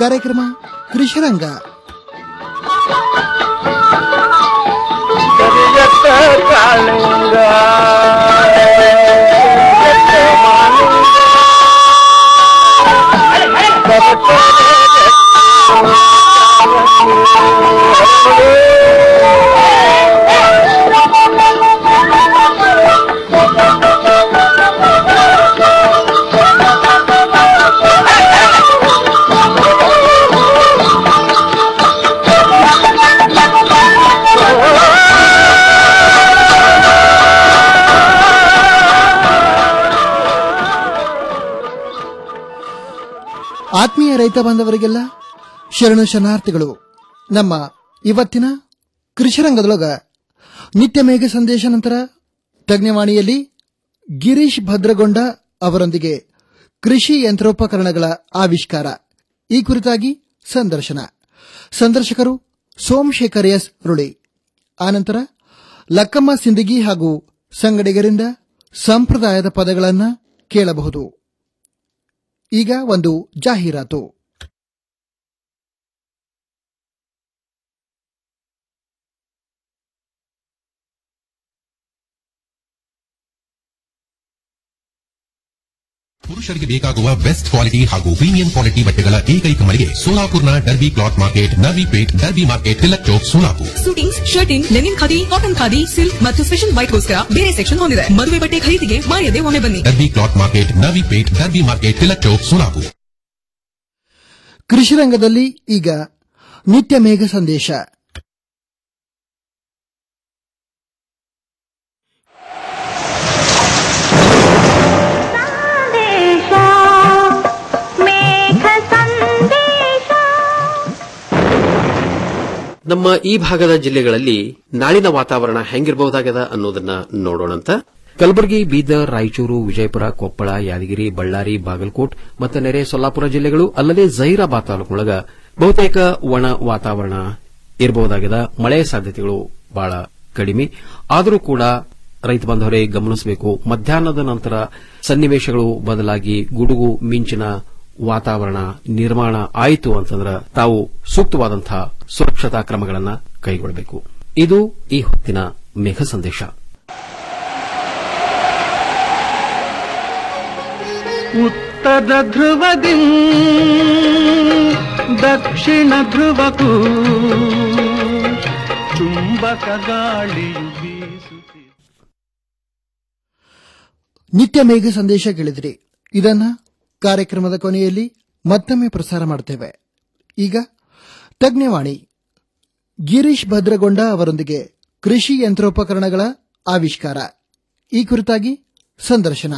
ಕಾರ್ಯಕ್ರಮ ಕೃಷಿರಂಗ ಕರಿಯತ್ತ ಕಾಳಿಂಗ ಆತ್ಮೀಯ ರೈತ ಬಾಂಧವರಿಗೆಲ್ಲ ಶರಣು ಶರಣಾರ್ಥಿಗಳು ನಮ್ಮ ಇವತ್ತಿನ ಕೃಷಿರಂಗದೊಳಗ ನಿತ್ಯ ಮೇಘ ಸಂದೇಶ ನಂತರ ತಜ್ಞವಾಣಿಯಲ್ಲಿ ಗಿರೀಶ್ ಭದ್ರಗೊಂಡ ಅವರೊಂದಿಗೆ ಕೃಷಿ ಯಂತ್ರೋಪಕರಣಗಳ ಆವಿಷ್ಕಾರ ಈ ಕುರಿತಾಗಿ ಸಂದರ್ಶನ ಸಂದರ್ಶಕರು ಸೋಮಶೇಖರ್ ಎಸ್ ರುಳಿ ಆನಂತರ ಲಕ್ಕಮ್ಮ ಸಿಂದಗಿ ಹಾಗೂ ಸಂಗಡಿಗರಿಂದ ಸಂಪ್ರದಾಯದ ಪದಗಳನ್ನು ಕೇಳಬಹುದು ಈಗ ಒಂದು ಜಾಹೀರಾತು ಪುರುಷರಿಗೆ ಬೇಕಾಗುವ ಬೆಸ್ಟ್ ಕ್ವಾಲಿಟಿ ಹಾಗೂ ಪ್ರೀಮಿಯಂ ಕ್ವಾಲಿಟಿ ಬಟ್ಟೆಗಳ ಏಕೈಕ ಮಳಿಗೆ ಸೋಲಾಪುರ್ನ Derby cloth market Narvipeth Derby market Tilak Chowk Solapur suitings shirting linen khadi cotton khadi silk ಮತ್ತು ಸ್ಪೆಷಲ್ ವೈಟ್ಗೋಸ್ಕರ ಬೇರೆ ಸೆಕ್ಷನ್ ಹೊಂದಿದೆ ಮದುವೆ ಬಟ್ಟೆ ಖರೀದಿಗೆ ಮಾಯದೆ ಒಮ್ಮೆ ಬನ್ನಿ Derby cloth market Narvipeth Derby market Tilak Chowk Solapur ಕೃಷಿರಂಗದಲ್ಲಿ ಈಗ ನಿತ್ಯ ಮೇಘ ಸಂದೇಶ ಸಂದೇಶ ಮೇಘ ಸಂದೇಶ ನಮ್ಮ ಈ ಭಾಗದ ಜಿಲ್ಲೆಗಳಲ್ಲಿ ನಾಳಿನ ವಾತಾವರಣ ಹೆಂಗಿರಬಹುದಾಗದ ಅನ್ನೋದನ್ನ ನೋಡೋಣಂತ ಕಲಬುರಗಿ ಬೀದರ್ ರಾಯಚೂರು ವಿಜಯಪುರ ಕೊಪ್ಪಳ ಯಾದಗಿರಿ ಬಳ್ಳಾರಿ ಬಾಗಲಕೋಟ್ ಮತ್ತು ನೆರೆ ಸೊಲ್ಲಾಪುರ ಜಿಲ್ಲೆಗಳು ಅಲ್ಲದೆ ಜಹೀರಾಬಾದ್ ತಾಲೂಕಿನೊಳಗ ಬಹುತೇಕ ಒಣ ವಾತಾವರಣ ಇರಬಹುದಾಗಿದೆ ಮಳೆ ಸಾಧ್ಯತೆಗಳು ಬಹಳ ಕಡಿಮೆ ಆದರೂ ಕೂಡ ರೈತ ಬಾಂಧವರೇ ಗಮನಿಸಬೇಕು ಮಧ್ಯಾಹ್ನದ ನಂತರ ಸನ್ನಿವೇಶಗಳು ಬದಲಾಗಿ ಗುಡುಗು ಮಿಂಚಿನ ವಾತಾವರಣ ನಿರ್ಮಾಣ ಆಯಿತು ಅಂತಂದ್ರೆ ತಾವು ಸೂಕ್ತವಾದಂತಹ ಸುರಕ್ಷತಾ ಕ್ರಮಗಳನ್ನು ಕೈಗೊಳ್ಳಬೇಕು ಇದು ಈ ಹೊತ್ತಿನ ಮೇಘ ಸಂದೇಶ ಉತ್ತರ ಧ್ರುವದಿ ದಕ್ಷಿಣ ಧ್ರುವಕ್ಕೂ ಚುಂಬಕ ಗಾಳಿಯು ಬೀಸುತ್ತಿದೆ ನಿತ್ಯ ಮೇಘ ಸಂದೇಶ ಕೇಳಿದ್ರಿ ಇದನ್ನ ಕಾರ್ಯಕ್ರಮದ ಕೊನೆಯಲ್ಲಿ ಮತ್ತೊಮ್ಮೆ ಪ್ರಸಾರ ಮಾಡ್ತೇವೆ ಈಗ ತಜ್ಞವಾಣಿ ಗಿರೀಶ್ ಭದ್ರಗೊಂಡ ಅವರೊಂದಿಗೆ ಕೃಷಿ ಯಂತ್ರೋಪಕರಣಗಳ ಆವಿಷ್ಕಾರ ಈ ಕುರಿತಾಗಿ ಸಂದರ್ಶನ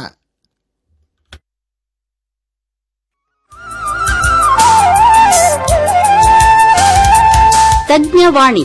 ತಜ್ಞವಾಣಿ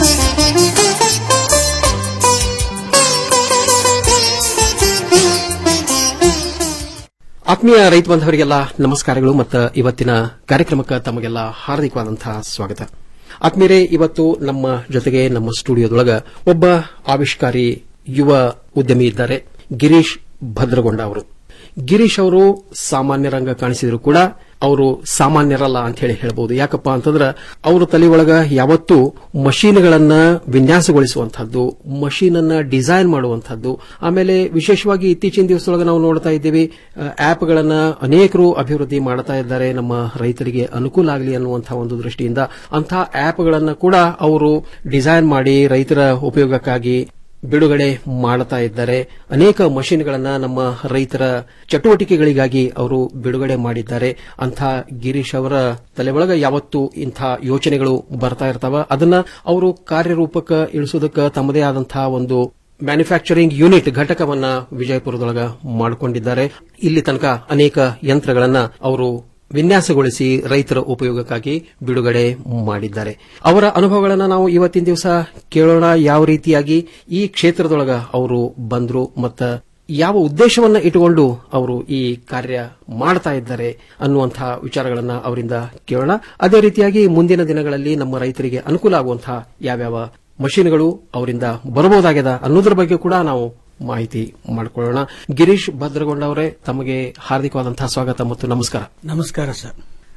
ಆತ್ಮೀಯ ರೈತ ಬಾಂಧವರಿಗೆಲ್ಲ ನಮಸ್ಕಾರಗಳು ಮತ್ತು ಇವತ್ತಿನ ಕಾರ್ಯಕ್ರಮಕ್ಕೆ ತಮಗೆಲ್ಲ ಹಾರ್ದಿಕವಾದಂತಹ ಸ್ವಾಗತ ಆತ್ಮೀಯರೇ ಇವತ್ತು ನಮ್ಮ ಜೊತೆಗೆ ನಮ್ಮ ಸ್ಟುಡಿಯೋದೊಳಗ ಒಬ್ಬ ಆವಿಷ್ಕಾರಿ ಯುವ ಉದ್ಯಮಿ ಇದ್ದಾರೆ ಗಿರೀಶ್ ಭದ್ರಗೊಂಡ ಅವರು ಗಿರೀಶ್ ಅವರು ಸಾಮಾನ್ಯ ರಂಗ ಕಾಣಿಸಿದ್ರು ಕೂಡ ಅವರು ಸಾಮಾನ್ಯರಲ್ಲ ಅಂತ ಹೇಳಿ ಹೇಳಬಹುದು ಯಾಕಪ್ಪ ಅಂತಂದ್ರೆ ಅವರ ತಲೆ ಒಳಗ ಯಾವತ್ತೂ ಮಷೀನ್ಗಳನ್ನ ವಿನ್ಯಾಸಗೊಳಿಸುವಂತಹದ್ದು ಮಷೀನ್ ಅನ್ನ ಡಿಸೈನ್ ಮಾಡುವಂತಹದ್ದು ಆಮೇಲೆ ವಿಶೇಷವಾಗಿ ಇತ್ತೀಚಿನ ದಿವಸದೊಳಗೆ ನಾವು ನೋಡ್ತಾ ಇದ್ದೀವಿ ಆಪ್ಗಳನ್ನ ಅನೇಕರು ಅಭಿವೃದ್ಧಿ ಮಾಡ್ತಾ ಇದ್ದಾರೆ ನಮ್ಮ ರೈತರಿಗೆ ಅನುಕೂಲ ಆಗಲಿ ಅನ್ನುವಂತಹ ಒಂದು ದೃಷ್ಟಿಯಿಂದ ಅಂತಹ ಆಪ್ಗಳನ್ನ ಕೂಡ ಅವರು ಡಿಸೈನ್ ಮಾಡಿ ರೈತರ ಉಪಯೋಗಕ್ಕಾಗಿ ಬಿಡುಗಡೆ ಮಾಡುತ್ತಾ ಇದ್ದಾರೆ ಅನೇಕ ಮಷಿನ್ಗಳನ್ನ ನಮ್ಮ ರೈತರ ಚಟುವಟಿಕೆಗಳಿಗಾಗಿ ಅವರು ಬಿಡುಗಡೆ ಮಾಡಿದ್ದಾರೆ ಅಂಥ ಗಿರೀಶ್ ಅವರ ತಲೆ ಒಳಗ ಯಾವತ್ತು ಇಂಥ ಯೋಚನೆಗಳು ಬರ್ತಾ ಇರ್ತಾವ ಅದನ್ನ ಅವರು ಕಾರ್ಯರೂಪಕ್ಕೆ ಇಳಿಸೋದಕ್ಕೆ ತಮ್ಮದೇ ಆದಂತಹ ಒಂದು ಮ್ಯಾನುಫ್ಯಾಕ್ಚರಿಂಗ್ ಯೂನಿಟ್ ಘಟಕವನ್ನ ವಿಜಯಪುರದೊಳಗ ಮಾಡಿಕೊಂಡಿದ್ದಾರೆ ಇಲ್ಲಿ ತನಕ ಅನೇಕ ಯಂತ್ರಗಳನ್ನ ಅವರು ವಿನ್ಯಾಸಗೊಳಿಸಿ ರೈತರ ಉಪಯೋಗಕ್ಕಾಗಿ ಬಿಡುಗಡೆ ಮಾಡಿದ್ದಾರೆ ಅವರ ಅನುಭವಗಳನ್ನು ನಾವು ಇವತ್ತಿನ ದಿವಸ ಕೇಳೋಣ ಯಾವ ರೀತಿಯಾಗಿ ಈ ಕ್ಷೇತ್ರದೊಳಗ ಅವರು ಬಂದ್ರು ಮತ್ತ ಯಾವ ಉದ್ದೇಶವನ್ನ ಇಟ್ಟುಕೊಂಡು ಅವರು ಈ ಕಾರ್ಯ ಮಾಡ್ತಾ ಇದ್ದಾರೆ ಅನ್ನುವಂತಹ ವಿಚಾರಗಳನ್ನ ಅವರಿಂದ ಕೇಳೋಣ ಅದೇ ರೀತಿಯಾಗಿ ಮುಂದಿನ ದಿನಗಳಲ್ಲಿ ನಮ್ಮ ರೈತರಿಗೆ ಅನುಕೂಲ ಆಗುವಂತಹ ಯಾವ್ಯಾವ ಮಷೀನ್ಗಳು ಅವರಿಂದ ಬರಬಹುದಾಗ್ಯದ ಅನ್ನೋದ್ರ ಬಗ್ಗೆ ಕೂಡ ನಾವು ಮಾಹಿತಿ ಮಾಡಿಕೊಳ್ಳೋಣ ಗಿರೀಶ್ ಭದ್ರಗೊಂಡ ಅವರೇ ತಮಗೆ ಹಾರ್ದಿಕವಾದಂತಹ ಸ್ವಾಗತ ಮತ್ತು ನಮಸ್ಕಾರ ನಮಸ್ಕಾರ ಸರ್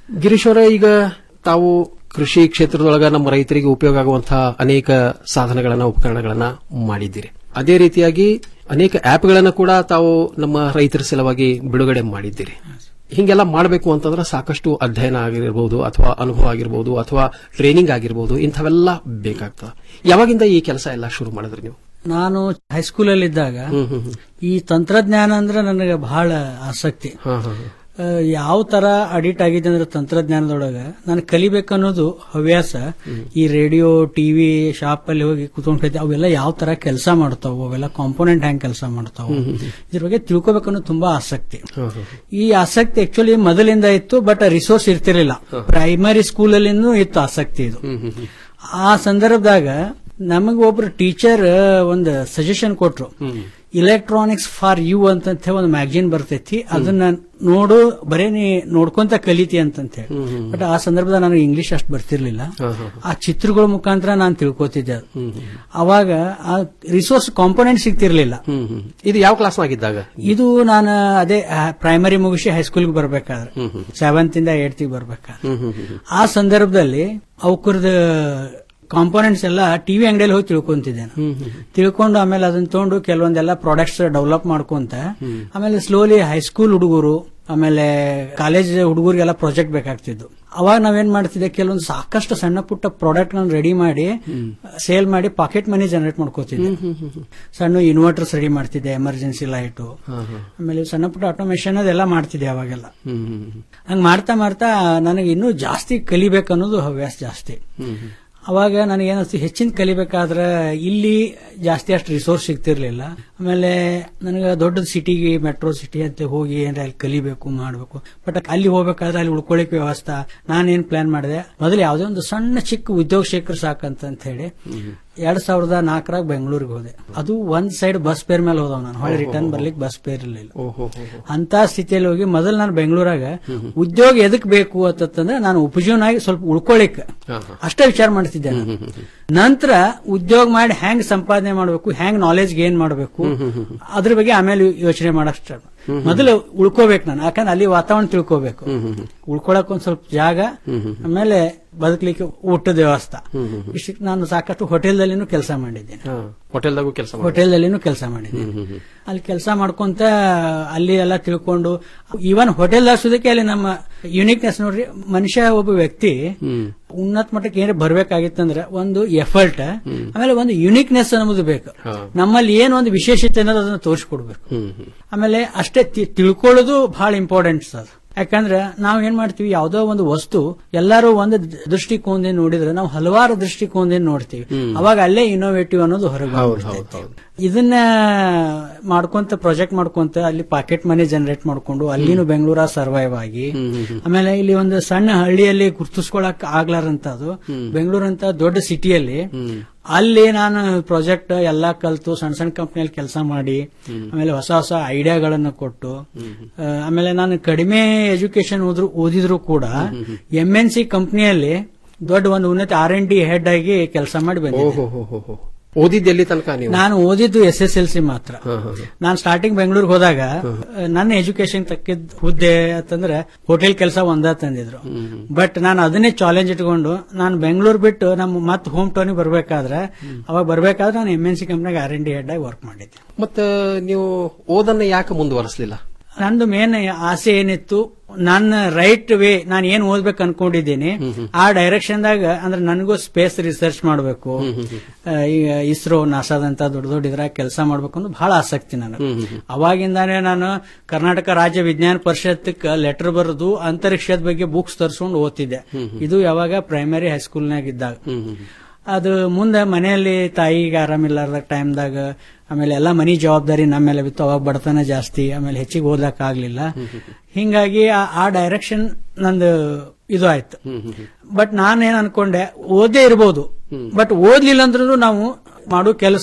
ಗಿರೀಶ್ ಅವರೇ ಈಗ ತಾವು ಕೃಷಿ ಕ್ಷೇತ್ರದೊಳಗ ನಮ್ಮ ರೈತರಿಗೆ ಉಪಯೋಗ ಆಗುವಂತಹ ಅನೇಕ ಸಾಧನಗಳನ್ನ ಉಪಕರಣಗಳನ್ನ ಮಾಡಿದ್ದೀರಿ ಅದೇ ರೀತಿಯಾಗಿ ಅನೇಕ ಆಪ್ಗಳನ್ನ ಕೂಡ ತಾವು ನಮ್ಮ ರೈತರ ಸಲುವಾಗಿ ಬಿಡುಗಡೆ ಮಾಡಿದ್ದೀರಿ ಹಿಂಗೆಲ್ಲ ಮಾಡಬೇಕು ಅಂತಂದ್ರೆ ಸಾಕಷ್ಟು ಅಧ್ಯಯನ ಆಗಿರಬಹುದು ಅಥವಾ ಅನುಭವ ಆಗಿರಬಹುದು ಅಥವಾ ಟ್ರೈನಿಂಗ್ ಆಗಿರಬಹುದು ಇಂಥವೆಲ್ಲ ಬೇಕಾಗ್ತದೆ ಯಾವಾಗಿಂದ ಈ ಕೆಲಸ ಎಲ್ಲ ಶುರು ಮಾಡಿದ್ರಿ ನೀವು ನಾನು ಹೈಸ್ಕೂಲಲ್ಲಿ ಇದ್ದಾಗ ಈ ತಂತ್ರಜ್ಞಾನ ಅಂದ್ರೆ ನನಗೆ ಬಹಳ ಆಸಕ್ತಿ ಹಾ, ಹಾ, ಹಾ. ಆ, ಯಾವ ತರ ಅಡಿಟ್ ಆಗಿದೆ ಅಂದ್ರೆ ತಂತ್ರಜ್ಞಾನದೊಳಗ ನಾನು ಕಲಿಬೇಕನ್ನೋದು ಹವ್ಯಾಸ ಈ ರೇಡಿಯೋ ಟಿವಿ ಶಾಪ್ ಅಲ್ಲಿ ಹೋಗಿ ಕುತ್ಕೊಂಡು ಕಲಿತೆ ಅವೆಲ್ಲ ಯಾವ ತರ ಕೆಲಸ ಮಾಡ್ತಾವು ಅವೆಲ್ಲ ಕಾಂಪೋನೆಂಟ್ ಹೆಂಗ್ ಕೆಲಸ ಮಾಡ್ತಾವು ಇದ್ರ ಬಗ್ಗೆ ತಿಳ್ಕೊಬೇಕನ್ನೋದು ತುಂಬಾ ಆಸಕ್ತಿ ಈ ಆಸಕ್ತಿ ಆಕ್ಚುಲಿ ಮೊದಲಿಂದ ಇತ್ತು ಬಟ್ ರಿಸೋರ್ಸ್ ಇರ್ತಿರ್ಲಿಲ್ಲ ಪ್ರೈಮರಿ ಸ್ಕೂಲಲ್ಲಿನೂ ಇತ್ತು ಆಸಕ್ತಿ ಇದು ಆ ಸಂದರ್ಭದಾಗ ನಮಗ ಒಬ್ರು ಟೀಚರ್ ಒಂದು ಸಜೆಷನ್ ಕೊಟ್ರು ಇಲೆಕ್ಟ್ರಾನಿಕ್ಸ್ ಫಾರ್ ಯು ಅಂತ ಒಂದು ಮ್ಯಾಗಝಿನ್ ಬರ್ತೈತಿ ಅದನ್ನ ನೋಡು ಬರೇ ನೀ ನೋಡ್ಕೊಂತ ಕಲಿತಿ ಅಂತಂತ ಹೇಳಿ ಬಟ್ ಆ ಸಂದರ್ಭದಾಗ ನನಗೆ ಇಂಗ್ಲಿಷ್ ಅಷ್ಟು ಬರ್ತಿರ್ಲಿಲ್ಲ ಆ ಚಿತ್ರಗಳ ಮುಖಾಂತರ ನಾನು ತಿಳ್ಕೊತಿದ್ದೆ ಅದು. ಅವಾಗ ಆ ರಿಸೋರ್ಸ್ ಕಾಂಪೋನೆಂಟ್ ಸಿಗ್ತಿರ್ಲಿಲ್ಲ ಹ್ಮ್, ಹ್ಮ್. ಇದು ಯಾವ ಕ್ಲಾಸ್ನಾಗಿದ್ದಾಗ ಇದು ನಾನು ಅದೇ ಪ್ರೈಮರಿ ಮುಗಿಸಿ ಹೈಸ್ಕೂಲ್ಗೆ ಬರ್ಬೇಕಾದ್ರೆ ಸೆವೆಂತ್ ಇಂದ ಏಳ್ತ್ ಬರ್ಬೇಕಾದ್ರೆ ಆ ಸಂದರ್ಭದಲ್ಲಿ ಅವಕರದ ಕಾಂಪೋನೆಂಟ್ಸ್ ಎಲ್ಲ ಟಿವಿ ಅಂಗಡಿಯಲ್ಲಿ ಹೋಗಿ ತಿಳ್ಕೊಂತಿದ್ದೆ ನಾನು. ತಿಳ್ಕೊಂಡು ಆಮೇಲೆ ಅದನ್ನ ತಗೊಂಡು ಕೆಲವೊಂದೆಲ್ಲ ಪ್ರಾಡಕ್ಟ್ಸ್ ಡೆವಲಪ್ ಮಾಡ್ಕೊಂತ ಆಮೇಲೆ ಸ್ಲೋಲಿ ಹೈಸ್ಕೂಲ್ ಹುಡುಗರು ಆಮೇಲೆ ಕಾಲೇಜ್ ಹುಡುಗರಿಗೆಲ್ಲ ಪ್ರಾಜೆಕ್ಟ್ ಬೇಕಾಗ್ತಿದ್ದು ಅವಾಗ ನಾವೇನ್ ಮಾಡ್ತಿದ್ದೆ ಕೆಲವೊಂದು ಸಾಕಷ್ಟು ಸಣ್ಣ ಪುಟ್ಟ ಪ್ರಾಡಕ್ಟ್ ರೆಡಿ ಮಾಡಿ ಸೇಲ್ ಮಾಡಿ ಪಾಕೆಟ್ ಮನಿ ಜನರೇಟ್ ಮಾಡ್ಕೋತಿದ್ದೆ ಸಣ್ಣ ಇನ್ವರ್ಟರ್ಸ್ ರೆಡಿ ಮಾಡ್ತಿದ್ದೆ ಎಮರ್ಜೆನ್ಸಿ ಲೈಟು ಆಮೇಲೆ ಸಣ್ಣ ಪುಟ್ಟ ಆಟೋಮೇಶನ್ ಅದೆಲ್ಲ ಮಾಡ್ತಿದ್ದೆ ಅವಾಗೆಲ್ಲ ಹಂಗ್ ಮಾಡ್ತಾ ಮಾಡ್ತಾ ನನಗೆ ಇನ್ನೂ ಜಾಸ್ತಿ ಕಲಿಬೇಕನ್ನೋದು ಹವ್ಯಾಸ ಜಾಸ್ತಿ ಅವಾಗ ನನಗೆ ಏನಿಸ್ತು ಹೆಚ್ಚಿನ ಕಲಿಬೇಕಾದ್ರೆ ಇಲ್ಲಿ ಜಾಸ್ತಿ ಅಷ್ಟು ರಿಸೋರ್ಸ್ ಸಿಗ್ತಿರ್ಲಿಲ್ಲ ಆಮೇಲೆ ನನಗೆ ದೊಡ್ಡ ಸಿಟಿಗೆ ಮೆಟ್ರೋ ಸಿಟಿ ಅಂತ ಹೋಗಿ ಏನಾರ ಅಲ್ಲಿ ಕಲಿಬೇಕು ಮಾಡಬೇಕು ಬಟ್ ಅಲ್ಲಿ ಹೋಗ್ಬೇಕಾದ್ರೆ ಅಲ್ಲಿ ಉಳ್ಕೊಳ್ಳಿಕ್ಕೆ ವ್ಯವಸ್ಥೆ ನಾನೇನ್ ಪ್ಲಾನ್ ಮಾಡಿದೆ ಮೊದಲು ಯಾವುದೇ ಒಂದು ಸಣ್ಣ ಚಿಕ್ಕ ಉದ್ಯೋಗ ಶೇಖರ್ ಸಾಕಂತ ಅಂತ ಹೇಳಿ ಎರಡ್ ಸಾವಿರದ ನಾಲ್ಕರಾಗ ಬೆಂಗಳೂರಿಗೆ ಹೋದೆ ಅದು ಒಂದ್ ಸೈಡ್ ಬಸ್ ಪೇರ್ ಮೇಲೆ ಹೋದವ್ ನಾನು ಹೊಳೆ ರಿಟರ್ನ್ ಬರ್ಲಿಕ್ಕೆ ಬಸ್ ಪೇರ್ ಇರಲಿಲ್ಲ ಅಂತ ಸ್ಥಿತಿಯಲ್ಲಿ ಹೋಗಿ ಮೊದಲು ನಾನು ಬೆಂಗಳೂರಾಗ ಉದ್ಯೋಗ ಎದಕ್ ಬೇಕು ಅಂತಂದ್ರೆ ನಾನು ಉಪಜೀವನಾಗಿ ಸ್ವಲ್ಪ ಉಳ್ಕೊಳ್ಳಿಕ್ಕೆ ಅಷ್ಟೇ ವಿಚಾರ ಮಾಡ್ತಿದ್ದೆ ನಾನು. ನಂತರ ಉದ್ಯೋಗ ಮಾಡಿ ಹೆಂಗ್ ಸಂಪಾದನೆ ಮಾಡಬೇಕು ಹೆಂಗ್ ನಾಲೆಜ್ ಗೇನ್ ಮಾಡಬೇಕು ಅದ್ರ ಬಗ್ಗೆ ಆಮೇಲೆ ಯೋಚನೆ ಮಾಡಕ್ ಸ್ಟಾರ್ಟ್ ಮೊದಲು ಉಳ್ಕೋಬೇಕು ನಾನು ಯಾಕಂದ್ರೆ ಅಲ್ಲಿ ವಾತಾವರಣ ತಿಳ್ಕೋಬೇಕು ಉಳ್ಕೊಳಕ್ ಒಂದ್ ಸ್ವಲ್ಪ ಜಾಗ ಆಮೇಲೆ ಬದುಕಲಿಕ್ಕೆ ಊಟದ ವ್ಯವಸ್ಥೆ ಇಷ್ಟಕ್ಕೆ ನಾನು ಸಾಕಷ್ಟು ಹೋಟೆಲ್ದಲ್ಲಿನೂ ಕೆಲಸ ಮಾಡಿದ್ದೇನೆ ಹೋಟೆಲ್ದಾಗೂ ಕೆಲಸ ಹೋಟೆಲ್ದಲ್ಲಿನೂ ಕೆಲಸ ಮಾಡಿದ್ದೀನಿ ಅಲ್ಲಿ ಕೆಲಸ ಮಾಡ್ಕೊಂತ ಅಲ್ಲಿ ಎಲ್ಲ ತಿಳ್ಕೊಂಡು ಈವನ್ ಹೋಟೆಲ್ ಹಾಸೋದಕ್ಕೆ ಅಲ್ಲಿ ನಮ್ಮ ಯುನಿಕ್ನೆಸ್ ನೋಡ್ರಿ ಮನುಷ್ಯ ಒಬ್ಬ ವ್ಯಕ್ತಿ ಉನ್ನತ ಮಟ್ಟಕ್ಕೆ ಏನಾರ ಬರ್ಬೇಕಾಗಿತ್ತಂದ್ರೆ ಒಂದು ಎಫರ್ಟ್ ಆಮೇಲೆ ಒಂದು ಯುನಿಕ್ನೆಸ್ ಅನ್ನೋದು ಬೇಕು ನಮ್ಮಲ್ಲಿ ಏನು ಒಂದು ವಿಶೇಷತೆ ಅನ್ನೋದು ಅದನ್ನ ತೋರಿಸ್ಕೊಡ್ಬೇಕು ಆಮೇಲೆ ಅಷ್ಟೇ ತಿ- ತಿಳ್ಕೊಳ್ಳೋದು ಬಹಳ ಇಂಪಾರ್ಟೆಂಟ್ ಸರ್ ಯಾಕಂದ್ರೆ ನಾವು ಏನ್ ಮಾಡ್ತೀವಿ ಯಾವ್ದೋ ಒಂದು ವಸ್ತು ಎಲ್ಲರೂ ಒಂದು ದೃಷ್ಟಿಕೋನದಿಂದ ನೋಡಿದ್ರೆ ನಾವು ಹಲವಾರು ದೃಷ್ಟಿಕೋನದಿಂದ ನೋಡ್ತೀವಿ ಅವಾಗ ಅಲ್ಲೇ ಇನೋವೇಟಿವ್ ಅನ್ನೋದು ಹೊರಗೆ ಬಂದ್ಬಿಡ್ತೈತಿ. ಇದನ್ನ ಮಾಡ್ಕೊಂತ ಪ್ರಾಜೆಕ್ಟ್ ಮಾಡ್ಕೊಂತ ಅಲ್ಲಿ ಪಾಕೆಟ್ ಮನಿ ಜನರೇಟ್ ಮಾಡ್ಕೊಂಡು ಅಲ್ಲಿನೂ ಬೆಂಗಳೂರ ಸರ್ವೈವ್ ಆಗಿ ಆಮೇಲೆ ಇಲ್ಲಿ ಒಂದು ಸಣ್ಣ ಹಳ್ಳಿಯಲ್ಲಿ ಗುರ್ತಿಸ್ಕೊಳಕ್ ಆಗ್ಲಾರಂತದು ಬೆಂಗಳೂರು ಅಂತ ದೊಡ್ಡ ಸಿಟಿಯಲ್ಲಿ ಅಲ್ಲಿ ನಾನು ಪ್ರಾಜೆಕ್ಟ್ ಎಲ್ಲಾ ಕಲ್ತು ಸಣ್ಣ ಸಣ್ಣ ಕಂಪ್ನಿಯಲ್ಲಿ ಕೆಲಸ ಮಾಡಿ ಆಮೇಲೆ ಹೊಸ ಹೊಸ ಐಡಿಯಾಗಳನ್ನ ಕೊಟ್ಟು ಆ, ಆಮೇಲೆ ನಾನು ಕಡಿಮೆ ಎಜುಕೇಶನ್ ಓದ್ರು ಓದಿದ್ರು ಕೂಡ ಎಂ ಎನ್ ಸಿ ಕಂಪ್ನಿಯಲ್ಲಿ ದೊಡ್ಡ ಒಂದು ಉನ್ನತ ಆರ್ ಎನ್ ಡಿ ಹೆಡ್ ಆಗಿ ಕೆಲಸ ಮಾಡಿ ಬಂದಿದ್ದೆ ಓಹೋ ಓದಿದ್ದು ಎಲ್ಲಿ ತನಕ ನೀವು ನಾನು ಓದಿದ್ದು ಎಸ್ ಎಸ್ ಎಲ್ ಸಿ ಮಾತ್ರ ನಾನು ಸ್ಟಾರ್ಟಿಂಗ್ ಬೆಂಗಳೂರಿಗೆ ಹೋದಾಗ ನನ್ನ ಎಜುಕೇಶನ್ ತಕ್ಕಿದ್ ಹುದ್ದೆ ಅಂತಂದ್ರೆ ಹೋಟೆಲ್ ಕೆಲಸ ಒಂದ ತಂದಿದ್ರು ಬಟ್ ನಾನು ಅದನ್ನೇ ಚಾಲೆಂಜ್ ಇಟ್ಕೊಂಡು ನಾನು ಬೆಂಗಳೂರು ಬಿಟ್ಟು ನಮ್ಮ ಮತ್ತೆ ಹೋಮ್ ಟೌನಿಗೆ ಬರ್ಬೇಕಾದ್ರೆ ಅವಾಗ ಬರ್ಬೇಕಾದ್ರೆ ನಾನು ಎಂ ಎನ್ ಸಿ ಕಂಪ್ನಿಯಾಗ ಆರ್ ಎನ್ ಡಿ ಹೆಡ್ ಆಗಿ ವರ್ಕ್ ಮಾಡಿದ್ದೆ ಮತ್ತ ನೀವು ಓದನ್ನ ಯಾಕೆ ಮುಂದುವರಿಸಲಿಲ್ಲ ನಂದು ಮೇನ್ ಆಸೆ ಏನಿತ್ತು ನನ್ನ ರೈಟ್ ವೇ ನಾನು ಏನ್ ಓದ್ಬೇಕು ಅನ್ಕೊಂಡಿದ್ದೀನಿ ಆ ಡೈರೆಕ್ಷನ್ ದಾಗ ಅಂದ್ರೆ ನನಗೂ ಸ್ಪೇಸ್ ರಿಸರ್ಚ್ ಮಾಡಬೇಕು ಈಗ ಇಸ್ರೋ ನಾಸಾದಂತ ದೊಡ್ಡ ದೊಡ್ಡ ಇದ್ರಾಗ ಕೆಲಸ ಮಾಡ್ಬೇಕು ಅನ್ನೋದು ಬಹಳ ಆಸಕ್ತಿ ನನಗೆ ಅವಾಗಿಂದಾನೇ ನಾನು ಕರ್ನಾಟಕ ರಾಜ್ಯ ವಿಜ್ಞಾನ ಪರಿಷತ್ಕ್ ಲೆಟರ್ ಬರೆದು ಅಂತರಿಕ್ಷದ ಬಗ್ಗೆ ಬುಕ್ಸ್ ತರಿಸ್ಕೊಂಡು ಓದ್ತಿದ್ದೆ ಇದು ಯಾವಾಗ ಪ್ರೈಮರಿ ಹೈಸ್ಕೂಲ್ನಾಗ ಇದ್ದಾಗ ಅದು ಮುಂದೆ ಮನೆಯಲ್ಲಿ ತಾಯಿಗೆ ಆರಾಮಿಲ್ಲಾರ್ದ ಟೈಮ್ದಾಗ ಆಮೇಲೆ ಎಲ್ಲ ಮನಿ ಜವಾಬ್ದಾರಿ ನಮ್ಮ ಮೇಲೆ ಬಿತ್ತು ಅವಾಗ ಬಡತನ ಜಾಸ್ತಿ ಆಮೇಲೆ ಹೆಚ್ಚಿಗೆ ಓದಕ್ ಆಗ್ಲಿಲ್ಲ ಹಿಂಗಾಗಿ ಆ- ಆ ಡೈರೆಕ್ಷನ್ ನಂದು ಇದು ಆಯ್ತು ಬಟ್ ನಾನೇನ್ ಅನ್ಕೊಂಡೆ ಓದೇ ಇರ್ಬೋದು ಬಟ್ ಓದ್ಲಿಲ್ಲ ಅಂದ್ರೂ ನಾವು ಮಾಡೋ ಕೆಲಸ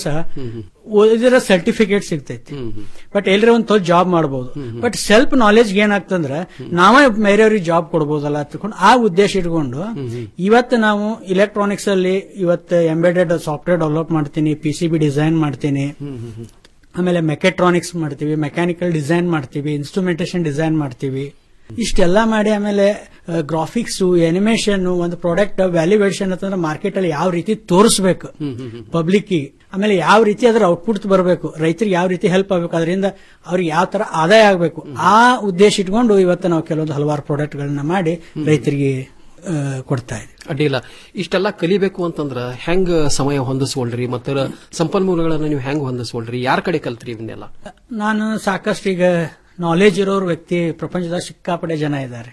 ಓದಿದ್ರೆ ಸರ್ಟಿಫಿಕೇಟ್ ಸಿಗ್ತೈತಿ ಬಟ್ ಎಲ್ಲರ ಒಂದು ತೊಲ್ ಜಾಬ್ ಮಾಡಬಹುದು ಬಟ್ ಸೆಲ್ಫ್ ನಾಲೆಜ್ ಏನಾಗ್ತಂದ್ರೆ ನಾವೇ ಬೇರೆಯವ್ರಿಗೆ ಜಾಬ್ ಕೊಡ್ಬೋದಲ್ಲ ತಿಳ್ಕೊಂಡು ಆ ಉದ್ದೇಶ ಇಟ್ಕೊಂಡು ಇವತ್ತು ನಾವು ಇಲೆಕ್ಟ್ರಾನಿಕ್ಸ್ ಅಲ್ಲಿ ಇವತ್ತು ಎಂಬೆಡೆಡ್ ಸಾಫ್ಟ್ವೇರ್ ಡೆವಲಪ್ ಮಾಡ್ತೀನಿ ಪಿ ಸಿ ಬಿ ಡಿಸೈನ್ ಮಾಡ್ತೀನಿ ಆಮೇಲೆ ಮೆಕೆಟ್ರಾನಿಕ್ಸ್ ಮಾಡ್ತೀವಿ ಮೆಕ್ಯಾನಿಕಲ್ ಡಿಸೈನ್ ಮಾಡ್ತೀವಿ ಇನ್ಸ್ಟ್ರುಮೆಂಟೇಶನ್ ಡಿಸೈನ್ ಮಾಡ್ತೀವಿ ಇಷ್ಟೆಲ್ಲ ಮಾಡಿ ಆಮೇಲೆ ಗ್ರಾಫಿಕ್ಸ್ ಎನಿಮೇಷನ್ ಒಂದು ಪ್ರಾಡಕ್ಟ್ ವ್ಯಾಲ್ಯೂಯೇಷನ್ ಅಂತಂದ್ರೆ ಮಾರ್ಕೆಟ್ ಅಲ್ಲಿ ಯಾವ ರೀತಿ ತೋರಿಸ್ಬೇಕು ಪಬ್ಲಿಕ್ ಆಮೇಲೆ ಯಾವ ರೀತಿ ಅದರ ಔಟ್ಪುಟ್ ಬರಬೇಕು ರೈತರಿಗೆ ಯಾವ ರೀತಿ ಹೆಲ್ಪ್ ಆಗಬೇಕು ಅದರಿಂದ ಅವ್ರಿಗೆ ಯಾವ ತರ ಆದಾಯ ಆಗಬೇಕು ಆ ಉದ್ದೇಶ ಇಟ್ಕೊಂಡು ಇವತ್ತು ನಾವು ಕೆಲವೊಂದು ಹಲವಾರು ಪ್ರಾಡಕ್ಟ್ ಗಳನ್ನ ಮಾಡಿ ರೈತರಿಗೆ ಆ, ಕೊಡ್ತಾ ಇದ್ದೀವಿ ಅಡ್ಡಿಲ್ಲ ಇಷ್ಟೆಲ್ಲ ಕಲಿಬೇಕು ಅಂತಂದ್ರ ಹೆಂಗ್ ಸಮಯ ಹೊಂದಿಸ್ಕೊಳ್ರಿ ಮತ್ತೆ ಸಂಪನ್ಮೂಲಗಳನ್ನ ನೀವು ಹೆಂಗ್ ಹೊಂದಿಸ್ಕೊಳ್ರಿ ಯಾರ ಕಡೆ ಕಲ್ತ್ರಿ ಇವನ್ನೆಲ್ಲ ನಾನು ಸಾಕಷ್ಟು ಈಗ ನಾಲೆಜ್ ಇರೋರು ವ್ಯಕ್ತಿ ಪ್ರಪಂಚದ ಸಿಕ್ಕಾಪಡೆ ಜನ ಇದ್ದಾರೆ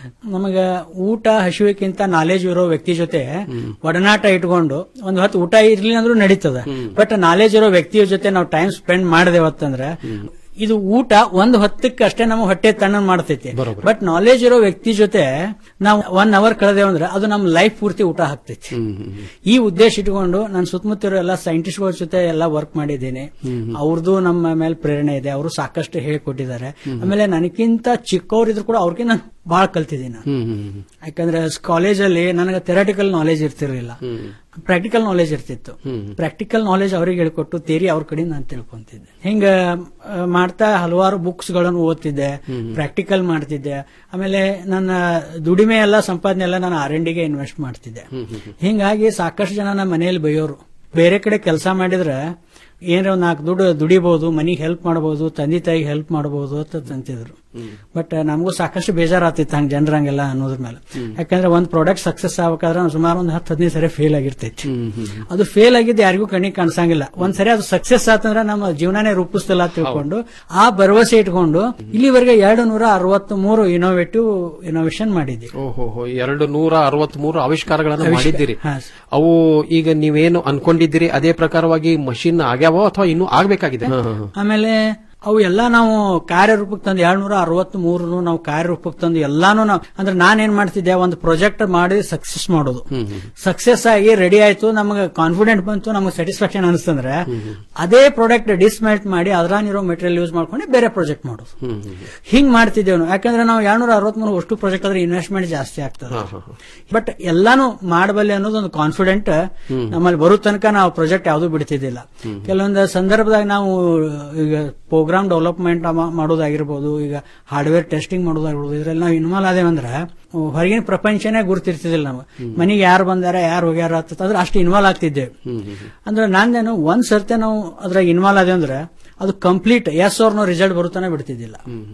ನಮಗ ಊಟ ಹಸಿವಿಕ್ಕಿಂತ ನಾಲೆಜ್ ಇರೋ ವ್ಯಕ್ತಿ ಜೊತೆ ಒಡನಾಟ ಇಟ್ಕೊಂಡು ಒಂದು ಹೊತ್ತು ಊಟ ಇರ್ಲಿಲ್ಲ ಅಂದ್ರೂ ನಡೀತದ ಬಟ್ ನಾಲೆಜ್ ಇರೋ ವ್ಯಕ್ತಿಯ ಜೊತೆ ನಾವು ಟೈಮ್ ಸ್ಪೆಂಡ್ ಮಾಡದೇವತ್ತಂದ್ರೆ ಇದು ಊಟ ಒಂದು ಹೊತ್ತಕ್ಕೆ ಅಷ್ಟೇ ನಮ್ಮ ಹೊಟ್ಟೆ ತಣ್ಣ ಮಾಡ್ತೈತಿ ಬಟ್ ನಾಲೆಜ್ ಇರೋ ವ್ಯಕ್ತಿ ಜೊತೆ ನಾವು ಒನ್ ಅವರ್ ಕಳೆದೇವು ಅಂದ್ರೆ ಅದು ನಮ್ಮ ಲೈಫ್ ಪೂರ್ತಿ ಊಟ ಹಾಕ್ತೈತಿ ಈ ಉದ್ದೇಶ ಇಟ್ಕೊಂಡು ನಾನು ಸುತ್ತಮುತ್ತ ಇರೋ ಎಲ್ಲ ಸೈಂಟಿಸ್ಟ್ಗಳ ಜೊತೆ ಎಲ್ಲ ವರ್ಕ್ ಮಾಡಿದ್ದೀನಿ ಅವ್ರದ್ದು ನಮ್ಮ ಮೇಲೆ ಪ್ರೇರಣೆ ಇದೆ ಅವರು ಸಾಕಷ್ಟು ಹೇಳಿಕೊಟ್ಟಿದ್ದಾರೆ ಆಮೇಲೆ ನನಗಿಂತ ಚಿಕ್ಕವರಿದ್ರು ಕೂಡ ಅವ್ರಿಗೆ ನಾನು ಬಹಳ ಕಲ್ತಿದ್ದೀನಿ ನಾನು ಯಾಕಂದ್ರೆ ಕಾಲೇಜಲ್ಲಿ ನನಗೆ ಥೆರಾಟಿಕಲ್ ನಾಲೆಜ್ ಇರ್ತಿರ್ಲಿಲ್ಲ ಪ್ರಾಕ್ಟಿಕಲ್ ನಾಲೆಜ್ ಇರ್ತಿತ್ತು ಪ್ರಾಕ್ಟಿಕಲ್ ನಾಲೆಜ್ ಅವ್ರಿಗೆ ಹೇಳ್ಕೊಟ್ಟು ತೇರಿ ಅವ್ರ ಕಡೆ ನಾನು ತಿಳ್ಕೊಂತಿದ್ದೆ ಹಿಂಗ ಆ, ಮಾಡ್ತಾ ಹಲವಾರು ಬುಕ್ಸ್ ಗಳನ್ನು ಓದ್ತಿದ್ದೆ ಪ್ರಾಕ್ಟಿಕಲ್ ಮಾಡ್ತಿದ್ದೆ ಆಮೇಲೆ ನನ್ನ ದುಡಿಮೆ ಎಲ್ಲ ಸಂಪಾದನೆ ಎಲ್ಲ ನಾನು ಆರ್ ಗೆ ಇನ್ವೆಸ್ಟ್ ಮಾಡ್ತಿದ್ದೆ ಹಿಂಗಾಗಿ ಸಾಕಷ್ಟು ಜನ ನಮ್ಮ ಮನೆಯಲ್ಲಿ ಬೈಯೋರು ಬೇರೆ ಕಡೆ ಕೆಲಸ ಮಾಡಿದ್ರೆ ಏನಾರ ಒಂದ್ ನಾಲ್ಕು ದುಡ್ಡು ದುಡಿಬಹುದು ಮನಿಗೆ ಹೆಲ್ಪ್ ಮಾಡಬಹುದು ತಂದೆ ತಾಯಿಗೆ ಹೆಲ್ಪ್ ಮಾಡಬಹುದು ಅಂತ ಅಂತಿದ್ರು ಬಟ್ ನಮಗೂ ಸಾಕಷ್ಟು ಬೇಜಾರಾಗ್ತಿತ್ತು ಹಂಗ ಜನರ ಹಂಗೆಲ್ಲ ಅನ್ನೋದ್ರ ಮೇಲೆ ಯಾಕಂದ್ರೆ ಒಂದ್ ಪ್ರಾಡಕ್ಟ್ ಸಕ್ಸಸ್ ಆಗ್ಬೇಕಾದ್ರೆ ನಾವು ಸುಮಾರು ಒಂದು ಹತ್ತು ಹದಿನೈದು ಸರಿ ಫೇಲ್ ಆಗಿರ್ತೈತಿ ಅದು ಫೇಲ್ ಆಗಿದ್ದು ಯಾರಿಗೂ ಕಣ್ಣಿಗೆ ಕಾಣಿಸಂಗಿಲ್ಲ ಒಂದ್ ಸರಿ ಅದು ಸಕ್ಸಸ್ ಆತಂದ್ರೆ ನಮ್ಮ ಜೀವನನೇ ರೂಪಿಸ್ತಲ್ಲ ಅಂತ ತಿಳ್ಕೊಂಡು ಆ ಭರವಸೆ ಇಟ್ಕೊಂಡು ಇಲ್ಲಿವರೆಗೆ ಎರಡು ನೂರ ಅರವತ್ತ್ ಮೂರು ಇನೋವೇಟಿವ್ ಇನೋವೇಷನ್ ಮಾಡಿದ್ವಿ ಓಹೋ ಎರಡು ನೂರ ಅರವತ್ತ್ ಮೂರು ಆವಿಷ್ಕಾರಗಳನ್ನ ಆವಿಷ್ಕಾರ- ಮಾಡಿದ್ದೀರಿ ಹಾ, ಅವು ಈಗ ನೀವೇನು ಅನ್ಕೊಂಡಿದ್ದೀರಿ ಅದೇ ಪ್ರಕಾರವಾಗಿ ಮಷಿನ್ ಆಗ್ಯಾವೋ ಅಥವಾ ಇನ್ನೂ ಆಗ್ಬೇಕಾಗಿದೆ ಹಾ, ಹಾ, ಹಾ. ಆಮೇಲೆ ಅವು ಎಲ್ಲ ನಾವು ಕಾರ್ಯರೂಪಕ್ಕೆ ತಂದು ಎರಡ್ನೂರ ಅರವತ್ತ್ ಮೂರನು ನಾವು ಕಾರ್ಯರೂಪಕ್ಕೆ ತಂದು ಎಲ್ಲಾನು ನಾವು ಅಂದ್ರೆ ನಾನೇನ್ ಮಾಡ್ತಿದ್ದೆ ಒಂದು ಪ್ರಾಜೆಕ್ಟ್ ಮಾಡಿ ಸಕ್ಸಸ್ ಮಾಡೋದು ಸಕ್ಸಸ್ ಆಗಿ ರೆಡಿ ಆಯ್ತು ನಮಗೆ ಕಾನ್ಫಿಡೆಂಟ್ ಬಂತು ನಮಗೆ ಸ್ಯಾಟಿಸ್ಫ್ಯಾಕ್ಷನ್ ಅನಿಸ್ತಂದ್ರೆ ಅದೇ ಪ್ರಾಡಕ್ಟ್ ಡಿಸ್ಮೆಲ್ಟ್ ಮಾಡಿ ಅದ್ರಾನಿರೋ ಮೆಟೀರಿಯಲ್ ಯೂಸ್ ಮಾಡ್ಕೊಂಡು ಬೇರೆ ಪ್ರಾಜೆಕ್ಟ್ ಮಾಡೋದು ಹಿಂಗ್ ಮಾಡ್ತಿದ್ದೇವೆ ನಾವು ಯಾಕಂದ್ರೆ ನಾವು ಎರಡ್ನೂರ ಅರವತ್ಮೂರು ಅಷ್ಟು ಪ್ರಾಜೆಕ್ಟ್ ಆದ್ರೆ ಇನ್ವೆಸ್ಟ್ಮೆಂಟ್ ಜಾಸ್ತಿ ಆಗ್ತದೆ ಬಟ್ ಎಲ್ಲಾನು ಮಾಡಬಲ್ಲೆ ಅನ್ನೋದು ಒಂದು ಕಾನ್ಫಿಡೆಂಟ್ ನಮ್ಮಲ್ಲಿ ಬರೋ ತನಕ ನಾವು ಪ್ರಾಜೆಕ್ಟ್ ಯಾವ್ದು ಬಿಡ್ತಿದ್ದಿಲ್ಲ ಕೆಲವೊಂದು ಸಂದರ್ಭದಾಗ ನಾವು ಈಗ ಪ್ರೋಗ್ರಾಮ್ ಡೆವಲಪ್ಮೆಂಟ್ ಮಾಡೋದಾಗಿರ್ಬೋದು ಈಗ ಹಾರ್ಡ್ವೇರ್ ಟೆಸ್ಟಿಂಗ್ ಮಾಡೋದಾಗಿರ್ಬೋದು ಇದ್ರಲ್ಲಿ ನಾವು ಇನ್ವಾಲ್ವ್ ಆದೇವಂದ್ರೆ ಹೊರಗಿನ ಪ್ರಪಂಚನೇ ಗುರುತಿರ್ತಿದಿಲ್ಲ ನಾವು ಮನೆಗೆ ಯಾರು ಬಂದಾರ ಯಾರು ಹೋಗ್ಯಾರ ಅಂತಂದ್ರೆ ಅಷ್ಟು ಇನ್ವಾಲ್ವ್ ಆಗ್ತಿದ್ದೇವೆ ಅಂದ್ರೆ ನಂದೇನು ಒಂದ್ ಸರ್ತೆ ನಾವು ಅದ್ರಾಗ ಇನ್ವಾಲ್ವ್ ಆದೆ ಅಂದ್ರೆ ಅದು ಕಂಪ್ಲೀಟ್ ಎಸ್ ಅವ್ರ ರಿಸಲ್ಟ್ ಬರುತ್ತಾನೆ ಬಿಡ್ತಿದ್ದಿಲ್ಲ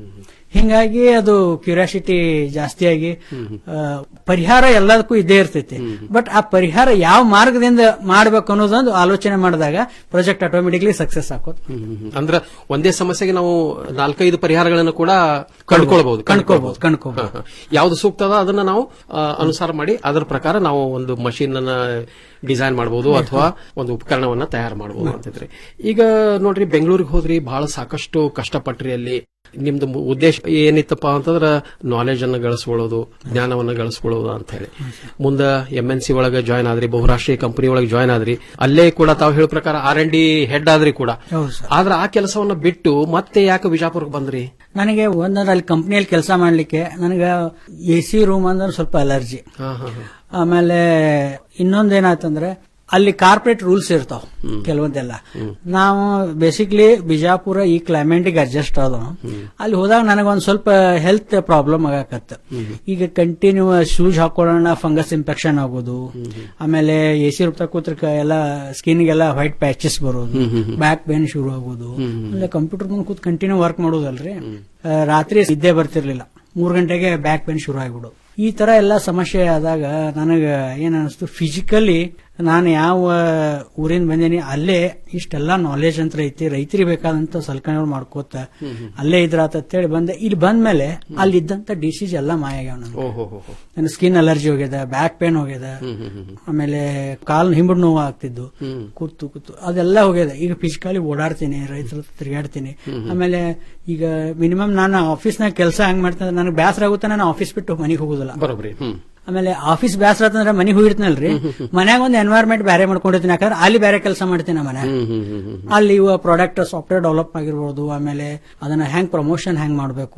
ಹಿಂಗಾಗಿ ಅದು ಕ್ಯೂರಿಯಾಸಿಟಿ ಜಾಸ್ತಿಯಾಗಿ ಆ, ಪರಿಹಾರ ಎಲ್ಲದಕ್ಕೂ ಇದ್ದೇ ಇರ್ತೈತಿ ಬಟ್ ಆ ಪರಿಹಾರ ಯಾವ ಮಾರ್ಗದಿಂದ ಮಾಡ್ಬೇಕು ಅನ್ನೋದೊಂದು ಆಲೋಚನೆ ಮಾಡಿದಾಗ ಪ್ರಾಜೆಕ್ಟ್ ಆಟೋಮೆಟಿಕ್ಲಿ ಸಕ್ಸಸ್ ಆಗೋದು ಅಂದ್ರ ಒಂದೇ ಸಮಸ್ಯೆಗೆ ನಾವು ನಾಲ್ಕೈದು ಪರಿಹಾರಗಳನ್ನು ಕೂಡ ಕಂಡುಕೊಳ್ಬಹುದು ಕಂಡ್ಕೊಳ್ಬಹುದು, ಕಂಡ್ಕೊಳ್ಬಹುದು. ಹಾ, ಹಾ. ಯಾವ್ದು ಸೂಕ್ತ ಅದ ಅದನ್ನ ನಾವು ಆ, ಅನುಸಾರ ಮಾಡಿ ಅದರ ಪ್ರಕಾರ ನಾವು ಒಂದು ಮಷೀನ್ ಅನ್ನ ಡಿಸೈನ್ ಮಾಡಬಹುದು ಅಥವಾ ಒಂದು ಉಪಕರಣವನ್ನ ತಯಾರು ಮಾಡಬಹುದು ಅಂತಿದ್ರಿ ಈಗ ನೋಡ್ರಿ ಬೆಂಗಳೂರಿಗೆ ಹೋದ್ರಿ ಬಹಳ ಸಾಕಷ್ಟು ಕಷ್ಟಪಟ್ರಿ ಅಲ್ಲಿ ನಿಮ್ದು ಮು- ಉದ್ದೇಶ ಏನಿತ್ತಪ್ಪ ಅಂತಂದ್ರ ನಾಲೆಜ್ ಅನ್ನ ಗಳಿಸ್ಕೊಳ್ಳೋದು ಜ್ಞಾನವನ್ನ ಗಳಿಸ್ಕೊಳ್ಳೋದು ಅಂತ ಹೇಳಿ ಮುಂದ ಎಂ ಎನ್ ಸಿ ಒಳಗೆ ಜಾಯ್ನ್ ಆದ್ರಿ ಬಹುರಾಷ್ಟ್ರೀಯ ಕಂಪನಿ ಒಳಗೆ ಜಾಯ್ನ್ ಆದ್ರಿ ಅಲ್ಲೇ ಕೂಡ ತಾವು ಹೇಳೋ ಪ್ರಕಾರ ಆರ್ ಎನ್ ಡಿ ಹೆಡ್ ಆದ್ರಿ ಕೂಡ ಹೌದು ಸರ್ ಆದ್ರೆ ಆ ಕೆಲಸವನ್ನ ಬಿಟ್ಟು ಮತ್ತೆ ಯಾಕೆ ವಿಜಾಪುರಕ್ಕೆ ಬಂದ್ರಿ ನನಗೆ ಒಂದಂದ್ರೆ ಅಲ್ಲಿ ಕಂಪ್ನಿಯಲ್ಲಿ ಕೆಲಸ ಮಾಡ್ಲಿಕ್ಕೆ ನನಗೆ ಎ ಸಿ ರೂಮ್ ಅಂದ್ರೆ ಸ್ವಲ್ಪ ಅಲರ್ಜಿ ಹಾ, ಹಾ, ಹಾ. ಆಮೇಲೆ ಇನ್ನೊಂದೇನಾಯ್ತಂದ್ರೆ ಅಲ್ಲಿ ಕಾರ್ಪೊರೇಟ್ ರೂಲ್ಸ್ ಇರ್ತಾವ ಕೆಲವೊಂದೆಲ್ಲ ನಾವು ಬೇಸಿಕ್ಲಿ ಬಿಜಾಪುರ ಈ ಕ್ಲೈಮೇಟ್ಗೆ ಅಡ್ಜಸ್ಟ್ ಆದ ಅಲ್ಲಿ ಹೋದಾಗ ನನಗೊಂದ್ ಸ್ವಲ್ಪ ಹೆಲ್ತ್ ಪ್ರಾಬ್ಲಮ್ ಆಗಾಕತ್ತ ಈಗ ಕಂಟಿನ್ಯೂ ಶೂಸ್ ಹಾಕೊಳ್ಳೋಣ ಫಂಗಸ್ ಇನ್ಫೆಕ್ಷನ್ ಆಗೋದು ಆಮೇಲೆ ಎ ಸಿ ರೂಪ ಕೂತ್ರ ಎಲ್ಲ ಸ್ಕಿನ್ಗೆಲ್ಲ ವೈಟ್ ಪ್ಯಾಚಸ್ ಬರೋದು ಬ್ಯಾಕ್ ಪೇನ್ ಶುರು ಆಗೋದು ಆಮೇಲೆ ಕಂಪ್ಯೂಟರ್ ಮುಂದೆ ಕೂತ್ ಕಂಟಿನ್ಯೂ ವರ್ಕ್ ಮಾಡೋದಲ್ರಿ ಆ, ರಾತ್ರಿ ನಿದ್ದೆ ಬರ್ತಿರ್ಲಿಲ್ಲ ಮೂರ್ ಗಂಟೆಗೆ ಬ್ಯಾಕ್ ಪೇನ್ ಶುರು ಆಗ್ಬಿಡೋದು ಈ ತರ ಎಲ್ಲ ಸಮಸ್ಯೆ ಆದಾಗ ನನಗ ಏನ್ ಅನಿಸ್ತು ಫಿಸಿಕಲಿ ನಾನು ಯಾವ ಊರಿಂದ ಬಂದೀನಿ ಅಲ್ಲೇ ಇಷ್ಟೆಲ್ಲ ನಾಲೆಜ್ ಅಂತ ಐತಿ ರೈತರಿಗೆ ಬೇಕಾದಂತ ಸಲಕರಣೆಗಳು ಮಾಡ್ಕೋತ ಅಲ್ಲೇ ಇದ್ರಾತ ಅಂತೇಳಿ ಬಂದೆ ಇಲ್ಲಿ ಬಂದ್ಮೇಲೆ ಅಲ್ಲಿದ್ದಂತ ಡಿಸೀಸ್ ಎಲ್ಲ ಮಾಯ ಆಗ್ಯಾವ ನನಗೆ ಓಹೋ ಹೋ, ಹೋ. ನನ್ನ ಸ್ಕಿನ್ ಅಲರ್ಜಿ ಹೋಗ್ಯದ ಬ್ಯಾಕ್ ಪೇನ್ ಹೋಗ್ಯದ ಆಮೇಲೆ ಕಾಲ್ ಹಿಂಬಡ್ ನೋವು ಆಗ್ತಿದ್ದು ಕೂತು ಕೂತು ಅದೆಲ್ಲ ಹೋಗ್ಯದ ಈಗ ಫಿಸಿಕಲಿ ಓಡಾಡ್ತೀನಿ ರೈತರ ಹತ್ರ ತಿರುಗಾಡ್ತೀನಿ ಆಮೇಲೆ ಈಗ ಮಿನಿಮಮ್ ನಾನು ಆಫೀಸ್ನಾಗ ಕೆಲಸ ಹೆಂಗ್ ಮಾಡ್ತೀನಿ ನನಗೆ ಬೇಸರ ಆಗುತ್ತೆ ನಾನು ಆಫೀಸ್ ಬಿಟ್ಟು ಮನೆಗೆ ಹೋಗುದಿಲ್ಲ ಬರೋಬ್ರಿ ಹ್ಮ್ ಆಮೇಲೆ ಆಫೀಸ್ ಬೇಸರ ಆತಂದ್ರೆ ಮನೆಗೆ ಹೋಗಿರ್ತೀನಲ್ರಿ ಮನ್ಯಾಗ ಒಂದು ಎನ್ವೈರ್ಮೆಂಟ್ ಬೇರೆ ಮಾಡ್ಕೊಂಡಿರ್ತೀನಿ ಯಾಕಂದ್ರೆ ಅಲ್ಲಿ ಬೇರೆ ಕೆಲಸ ಮಾಡ್ತೀನಿ ಮನೆ ಅಲ್ಲಿ ಇವ ಪ್ರಾಡಕ್ಟ್ ಸಾಫ್ಟ್ವೇರ್ ಡೆವಲಪ್ ಆಗಿರ್ಬೋದು ಆಮೇಲೆ ಅದನ್ನ ಹೆಂಗ್ ಪ್ರಮೋಷನ್ ಹೆಂಗ್ ಮಾಡಬೇಕು